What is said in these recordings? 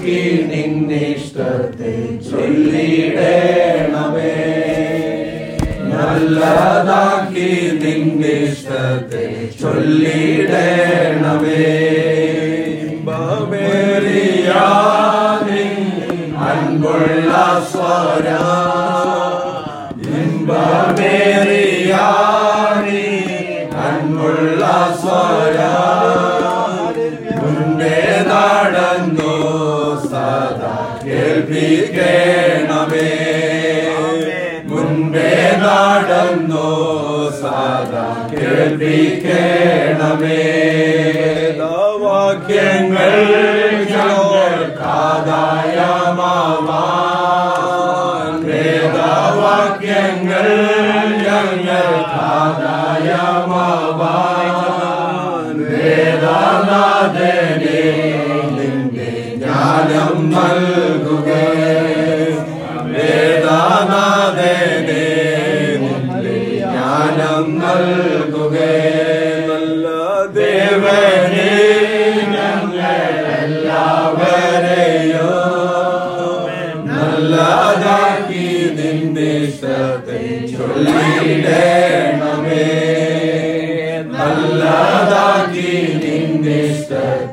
നല്ലതാക്കി നിന്നിഷ്ടത്തെ ചൊല്ലിടേണമേ നല്ലതാക്കി നിന്നിഷ്ടത്തെ ചൊല്ലിടേണമേ ഇമ്പമേറിയാനിൻ അൻപുള്ള സ്വര ഇമ്പമേറിയാനി അൻപുള്ള സ്വര മുൻപേ നടന്നു സദാ കേൾപ്പിക്കണമേ മുൻപേ നടന്നു സദാ കേൾപ്പിക്കണമേ വാക്യങ്ങൾ ഞങ്ങൾക്കാദായമാവാൻ വേദവാക്യങ്ങൾ ഞങ്ങൾക്കാദായമാവാൻ വേദനാഥനെ നിന്റെ ജ്ഞാനം നൽകുക വേദനാഥനെ നിന്റെ ജ്ഞാനം നൽകുക നല്ല ദേവനെ ഞങ്ങളെല്ലാവരെയോ നല്ലതാക്കി നിന്റെ ശ്രദ്ധ ചൊല്ലിടണമേ നല്ലതാക്കി നിന്റെ ശ്രദ്ധ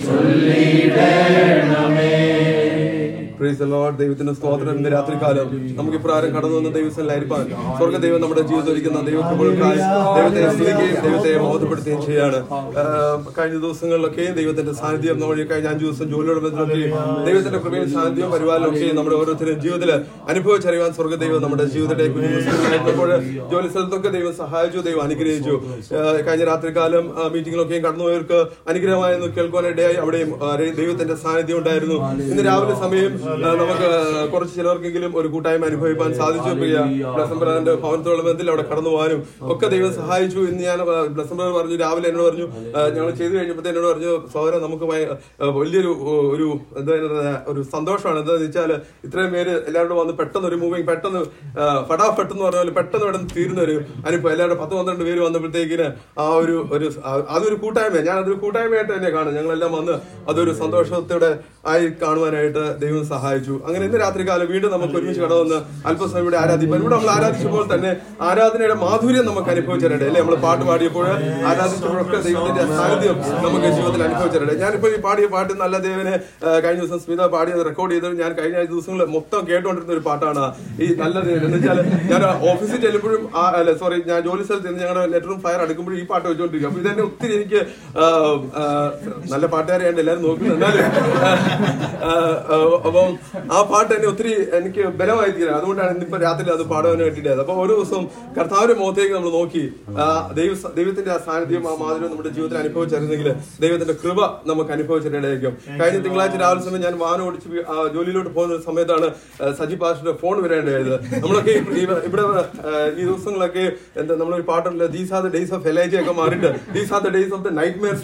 ചൊല്ലിടണമേ പ്രൈസ് ലോർഡ് ദൈവത്തിന്റെ സ്തോത്രം ഇന്ന് രാത്രികാലം നമുക്ക് ഇപ്രകാരം കടന്നു വന്ന ദൈവസ്ഥലായിരിക്കാൻ സ്വർഗ്ഗ ദൈവം നമ്മുടെ ജീവിതത്തിൽ ഇരിക്കുന്ന ദൈവകൃപകൾക്കായി ദൈവത്തെ സ്തുതിക്കുകയും ദൈവത്തെ ബോധപ്പെടുത്തുകയും ചെയ്യാണ് ആഹ് കഴിഞ്ഞ ദിവസങ്ങളിലൊക്കെയും ദൈവത്തിന്റെ സാന്നിധ്യം നമ്മൾ ഈ കഴിഞ്ഞ അഞ്ചു ദിവസം ജോലിയോട് ബന്ധപ്പെട്ടൊക്കെയും ദൈവത്തിന്റെ കൃപയും സാന്നിധ്യവും പരിപാലനമൊക്കെയും നമ്മുടെ ഓരോരുത്തരും ജീവിതത്തിൽ അനുഭവിച്ചറിയാൻ സ്വർഗ്ഗ ദൈവം നമ്മുടെ ജീവിതത്തിലെ കുഞ്ഞുങ്ങൾ ജോലി സ്ഥലത്തൊക്കെ ദൈവം സഹായിച്ചു ദൈവം അനുഗ്രഹിച്ചു ആഹ് കഴിഞ്ഞ രാത്രികാലം മീറ്റിങ്ങിലൊക്കെയും കടന്നുപോയവർക്ക് അനുഗ്രഹമായെന്ന് കേൾക്കുവാനിടയായി അവിടെയും ആ, ദൈവത്തിന്റെ സാന്നിധ്യം ഉണ്ടായിരുന്നു ഇന്ന് രാവിലെ സമയം ആ, നമുക്ക് കുറച്ച് ചിലർക്കെങ്കിലും ഒരു കൂട്ടായ്മ അനുഭവിക്കാൻ സാധിച്ചു പ്രിയ ബ്ലസംബ്രദറിന്റെ ഭവനത്തോളം ബന്ധത്തിൽ അവിടെ കടന്നു പോകാനും ഒക്കെ ദൈവം സഹായിച്ചു ഇന്ന് ഞാൻ ബ്ലസംബ്രദർ പറഞ്ഞു രാവിലെ എന്നോട് പറഞ്ഞു ആ, ഞങ്ങൾ ചെയ്തു കഴിഞ്ഞപ്പോൾ എന്നോട് പറഞ്ഞു സഹോദരൻ നമുക്ക് ഭയ- ആ, വലിയൊരു ഒ- ഒരു എന്താ പറയുക, ഒരു സന്തോഷമാണ് എന്താണെന്ന് വെച്ചാൽ ഇത്രയും പേര് എല്ലാവരും വന്ന് പെട്ടെന്ന് ഒരു മൂവിങ് പെട്ടെന്ന് ആ, ഫടാഫട്ട് എന്ന് പറഞ്ഞ പോലെ പെട്ടെന്ന് ഇവിടെ തീരുന്ന ഒരു അനുഭവം എല്ലാവരും പത്ത് പന്ത്രണ്ട് പേര് വന്നപ്പോഴത്തേക്കിന് ആ ഒരു ഒരു ആ- അതൊരു കൂട്ടായ്മ ഞാൻ അതൊരു കൂട്ടായ്മയായിട്ട് തന്നെ കാണും ഞങ്ങളെല്ലാം വന്ന് അതൊരു സന്തോഷത്തോടെ ആയി കാണുവാനായിട്ട് ദൈവം സഹായിച്ചു അങ്ങനെ ഇന്ന് രാത്രികാലം വീണ്ടും നമുക്ക് ഒരുമിച്ച് കടവന്ന് അല്പസമയം ഇവിടെ ആരാധിപ്പാൻ ഇവിടെ നമ്മൾ ആരാധിച്ചപ്പോൾ തന്നെ ആരാധനയുടെ മാധുര്യം നമുക്ക് അനുഭവിച്ചിരട്ടെ അല്ലെ നമ്മൾ പാട്ട് പാടിയപ്പോൾ ആരാധിച്ചപ്പോഴൊക്കെ ദൈവത്തിന്റെ സാന്നിധ്യം നമുക്ക് ജീവിതത്തിൽ അനുഭവിച്ചിരട്ടെ ഞാനിപ്പോൾ ഈ പാടിയ പാട്ട് നല്ല ദേവനെ ആ, കഴിഞ്ഞ ദിവസം സ്മിത പാടിയത് റെക്കോർഡ് ചെയ്തത് ഞാൻ കഴിഞ്ഞ ദിവസങ്ങളിൽ മൊത്തം കേട്ടുകൊണ്ടിരുന്ന ഒരു പാട്ടാണ് ഈ നല്ല ദേവൻ എന്ന് വെച്ചാൽ ഞാൻ ഓഫീസിൽ ചെല്ലുമ്പോഴും ആ, അല്ല സോറി ഞാൻ ജോലി സ്ഥലത്ത് നിന്ന് ഞങ്ങളുടെ ലെറ്ററും ഫയർ അടുക്കുമ്പോഴും ഈ പാട്ട് വെച്ചുകൊണ്ടിരിക്കും അപ്പൊ ഇതെന്നെ ഒത്തിരി എനിക്ക് ആ, ആ, നല്ല പാട്ടുകാരെയാണ് എല്ലാവരും നോക്കുന്നത് എന്നാലും ആ, ആ, അപ്പം ആ പാട്ട് എന്നെ ഒത്തിരി എനിക്ക് ബലമായി തീരാൻ അതുകൊണ്ടാണ് ഇന്നിപ്പോ രാത്രി അത് പാടാൻ വേണ്ടിയിട്ടായത് അപ്പൊ ഓരോ ദിവസവും കർത്താവിന്റെ മുഖത്തേക്ക് നമ്മൾ നോക്കി ആ, ദൈവ ദൈവത്തിന്റെ ആ സാന്നിധ്യം ആ മാധുര്യം നമ്മുടെ ജീവിതത്തിൽ അനുഭവിച്ചിരുന്നെങ്കിൽ ദൈവത്തിന്റെ കൃപ നമുക്ക് അനുഭവിച്ചിട്ടുണ്ടായിരിക്കും കഴിഞ്ഞ തിങ്കളാഴ്ച രാവിലെ സമയം ഞാൻ വാഹനം ഓടിച്ച് വി- ആ, ജോലിയിലോട്ട് പോകുന്ന സമയത്താണ് ആ, സജി പാസ്റ്ററുടെ ഫോൺ വരേണ്ടത് നമ്മളൊക്കെ ഈ- ഈ- ഇവിടെ ആ, ഈ ദിവസങ്ങളൊക്കെ എന്താ നമ്മളൊരു പാട്ടുണ്ടല്ലോ these are the days of Elijah ഒക്കെ മാറിയിട്ട് these are the days of the nightmares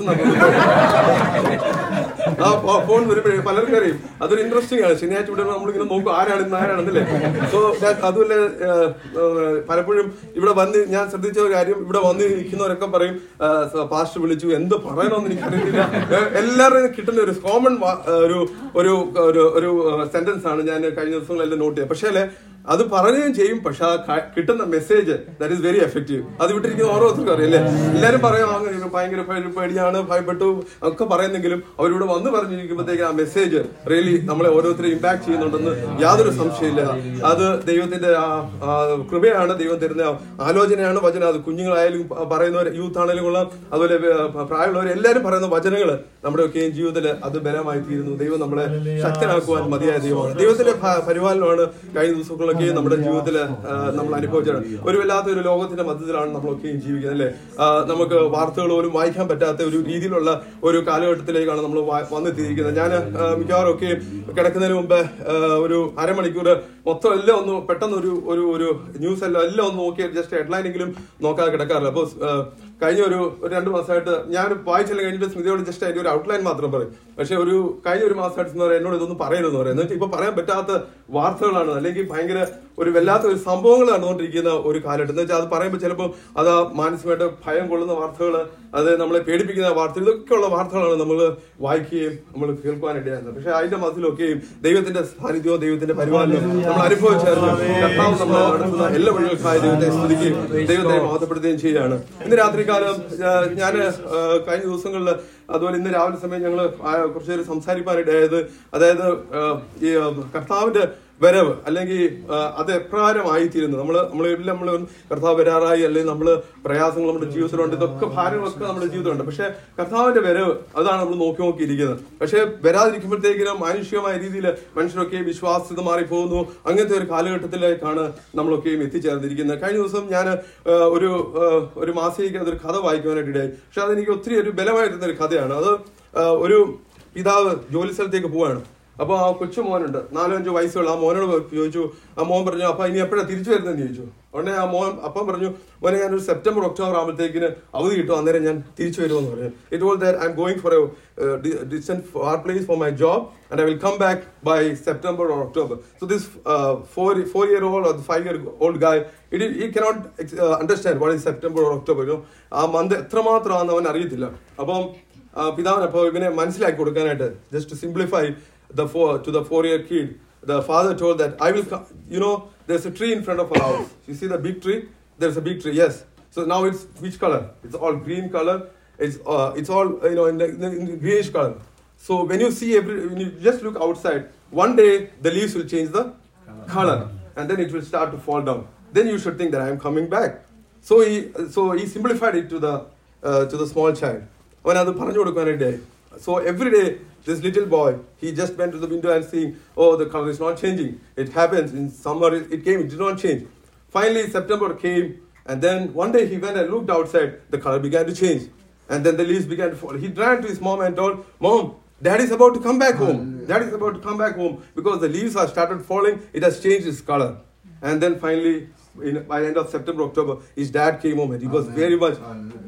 ആ ഫോ- ഫോൺ വരുമ്പോഴേ പലർക്കും അറിയും അതൊരു ഇൻട്രസ്റ്റിംഗ് ആണ് ശനിയാഴ്ച ഇവിടെ നമ്മളിങ്ങനെ നോക്കും ആരാണ് ഇന്ന് ആരാണെന്നല്ലേ സോ അതുമല്ല ഏഹ്, ഏഹ്, പലപ്പോഴും ഇവിടെ വന്ന് ഞാൻ ശ്രദ്ധിച്ച ഒരു കാര്യം ഇവിടെ വന്ന് ഇരിക്കുന്നവരൊക്കെ പറയും പാസ്റ്റ് വിളിച്ചു എന്ത് പറയണമെന്ന് എനിക്കറിയില്ല ഏഹ്, എല്ലാവരുടെയും കിട്ടുന്ന ഒരു കോമൺ ഒരു ഒരു ഒരു ഒരു സെന്റൻസ് ആണ് ഞാൻ കഴിഞ്ഞ ദിവസങ്ങളെല്ലാം നോട്ട് ചെയ്തത് പക്ഷേ അത് പറയുകയും ചെയ്യും പക്ഷെ ആ ക- കിട്ടുന്ന message that is very effective അത് വിട്ടിരിക്കുന്ന ഓരോരുത്തർക്കും അറിയില്ലേ എല്ലാരും പറയാം "ആ, ഇത് ഭയങ്കര ഭയ- പേടിയാണ് ഭയപ്പെട്ടു ഒക്കെ പറയുന്നെങ്കിലും അവരിവിടെ വന്ന് പറഞ്ഞിരിക്കുമ്പോഴത്തേക്ക് ആ മെസ്സേജ് റിയലി നമ്മളെ ഓരോരുത്തരും ഇമ്പാക്ട് ചെയ്യുന്നുണ്ടെന്ന് യാതൊരു സംശയമില്ല അത് ദൈവത്തിന്റെ ആ ആ കൃപയാണ് ദൈവം തരുന്ന ആലോചനയാണ് വചനം അത് കുഞ്ഞുങ്ങളായാലും പ- പറയുന്നവർ യൂത്ത് ആണെങ്കിലും കൊള്ളാം അതുപോലെ വേ- പ്രായമുള്ളവർ എല്ലാവരും പറയുന്ന വചനങ്ങൾ നമ്മുടെ ഒക്കെ ജീവിതത്തിൽ അത് ബലമായി തീരുന്നു ദൈവം നമ്മളെ ശക്തനാക്കുവാൻ മതിയായ ദൈവമാണ് ദൈവത്തിന്റെ ഭ- പരിപാലനമാണ് കഴിഞ്ഞ ദിവസങ്ങളൊക്കെ നമ്മുടെ ജീവിതത്തിൽ നമ്മൾ അനുഭവിച്ചത് ഒരു വല്ലാത്ത ഒരു ലോകത്തിന്റെ മധ്യത്തിലാണ് നമ്മളൊക്കെയും ജീവിക്കുന്നത് അല്ലെ നമുക്ക് വാർത്തകൾ പോലും വായിക്കാൻ പറ്റാത്ത ഒരു രീതിയിലുള്ള ഒരു കാലഘട്ടത്തിലേക്കാണ് നമ്മൾ വന്നെത്തിയിരിക്കുന്നത് ഞാൻ മിക്കവാറും ഒക്കെ കിടക്കുന്നതിന് മുമ്പ് ആ, ഒരു അരമണിക്കൂർ മൊത്തം എല്ലാം ഒന്ന് പെട്ടെന്ന് ഒരു ഒരു ഒരു ന്യൂസ് എല്ലാം എല്ലാം ഒന്ന് നോക്കി ജസ്റ്റ് ഹെഡ്ലൈനെങ്കിലും നോക്കാതെ കിടക്കാറില്ല അപ്പോൾ കഴിഞ്ഞ ഒരു ഒരു രണ്ട് മാസമായിട്ട് ഞാൻ വായിച്ചെല്ലാം കഴിഞ്ഞിട്ട് സ്മിതിയോട് ജസ്റ്റ് അതിന്റെ ഒരു ഔട്ട്ലൈൻ മാത്രം പറയും പക്ഷെ ഒരു കഴിഞ്ഞ ഒരു മാസമായിട്ട് സ്മിത പറയും, എന്നോട് ഇതൊന്നും പറയരുതെന്ന് പറയും എന്ന് വെച്ചാൽ ഇപ്പൊ പറയാൻ പറ്റാത്ത വാർത്തകളാണ് അല്ലെങ്കിൽ ഭയങ്കര ഒരു വല്ലാത്ത ഒരു സംഭവങ്ങൾ നടന്നുകൊണ്ടിരിക്കുന്ന ഒരു കാലഘട്ടം എന്ന് വെച്ചാൽ അത് പറയുമ്പോൾ ചിലപ്പോൾ അത് ആ മാനസികമായിട്ട് ഭയം കൊള്ളുന്ന വാർത്തകൾ അത് നമ്മളെ പേടിപ്പിക്കുന്ന വാർത്തകൾ ഇതൊക്കെയുള്ള വാർത്തകളാണ് നമ്മൾ വായിക്കുകയും നമ്മൾ കേൾക്കുവാനിടയാകുന്നത് പക്ഷെ അതിന്റെ മതിലൊക്കെയും ദൈവത്തിന്റെ സാന്നിധ്യവും ദൈവത്തിന്റെ പരിപാലനവും നമ്മൾ അനുഭവിച്ചായിരുന്നു കർത്താവ് നമ്മളെ നടത്തുന്ന എല്ലാ വഴികൾക്കായ ദൈവത്തെ സ്തുതിക്കുകയും ദൈവത്തെ മഹത്വപ്പെടുത്തുകയും ചെയ്യുകയാണ് ഇന്ന് രാത്രികാലം ഞാൻ കഴിഞ്ഞ ദിവസങ്ങളിൽ അതുപോലെ ഇന്ന് രാവിലെ സമയം ഞങ്ങൾ കുറച്ചു നേരം സംസാരിക്കാനിടയായത് അതായത് ആ, ഈ ആ, കർത്താവിന്റെ വരവ് അല്ലെങ്കിൽ ആ, അത് എപ്രകാരമായിത്തീരുന്നു നമ്മൾ നമ്മളെല്ലാം നമ്മൾ കർത്താവ് വരാറായി അല്ലെങ്കിൽ നമ്മൾ പ്രയാസങ്ങൾ നമ്മുടെ ജീവിതത്തിലുണ്ട് ഇതൊക്കെ ഭാരങ്ങളൊക്കെ നമ്മുടെ ജീവിതമുണ്ട് പക്ഷെ കർത്താവിന്റെ വരവ് അതാണ് നമ്മൾ നോക്കി നോക്കിയിരിക്കുന്നത് പക്ഷെ വരാതിരിക്കുമ്പോഴത്തേക്കിനും മാനുഷികമായ രീതിയിൽ മനുഷ്യരൊക്കെ വിശ്വാസ്യത മാറി പോകുന്നു അങ്ങനത്തെ ഒരു കാലഘട്ടത്തിലേക്കാണ് നമ്മളൊക്കെയും എത്തിച്ചേർന്നിരിക്കുന്നത് കഴിഞ്ഞ ദിവസം ഞാൻ ഒരു ആ, ഒരു മാസികയ്ക്ക് അതൊരു കഥ വായിക്കുവാനായിട്ട് ഇടയായി പക്ഷെ അതെനിക്ക് ഒത്തിരി ഒരു ബലമായിരുന്ന ഒരു കഥയാണ് അത് ആ, ഒരു പിതാവ് ജോലി സ്ഥലത്തേക്ക് പോവാണ് അപ്പൊ ആ കൊച്ചു മോനുണ്ട് നാലോ അഞ്ചോ വയസ്സുള്ള ആ മോനോട് ചോദിച്ചു ആ മോൻ പറഞ്ഞു അപ്പൊ ഇനി എപ്പോഴാണ് തിരിച്ചു വരുന്നതെന്ന് ചോദിച്ചു ഉടനെ ആ മോൻ അപ്പം പറഞ്ഞു മോനെ ഞാൻ ഒരു സെപ്റ്റംബർ ഒക്ടോബർ ആകുമ്പോഴത്തേക്കിന് അവധി കിട്ടും അന്നേരം ഞാൻ തിരിച്ചു വരുമെന്ന് പറഞ്ഞു it was that I'm going for a distance far place for my job and I will come back by September or October so this four four year old or five year old guy it he cannot understand what is September or October ആ month എത്രമാത്രമാണെന്ന് അവൻ അറിയത്തില്ല അപ്പം ആ, പിതാവിന് അപ്പോൾ ഇവനെ മനസ്സിലാക്കി കൊടുക്കാനായിട്ട് just simplify the four to the four year kid the father told that i will come you know there's a tree in front of our house you see the big tree there's a big tree yes so now it's which color it's all green color it's uh, it's all you know in the, in the, in the greenish color so when you see every when you just look outside one day the leaves will change the color and then it will start to fall down then you should think that i am coming back so he so he simplified it to the uh, to the small child അവൻ അത് പറഞ്ഞു കൊടുക്കാനായിട്ടായി so every day this little boy he just went to the window and seeing oh the color is not changing it happens in summer it, it came it did not change finally september came and then one day he went and looked outside the color began to change and then the leaves began to fall he ran to his mom and told mom dad is about to come back home dad is about to come back home because the leaves have started falling it has changed its color and then finally in, by the end of september october his dad came home and he was very much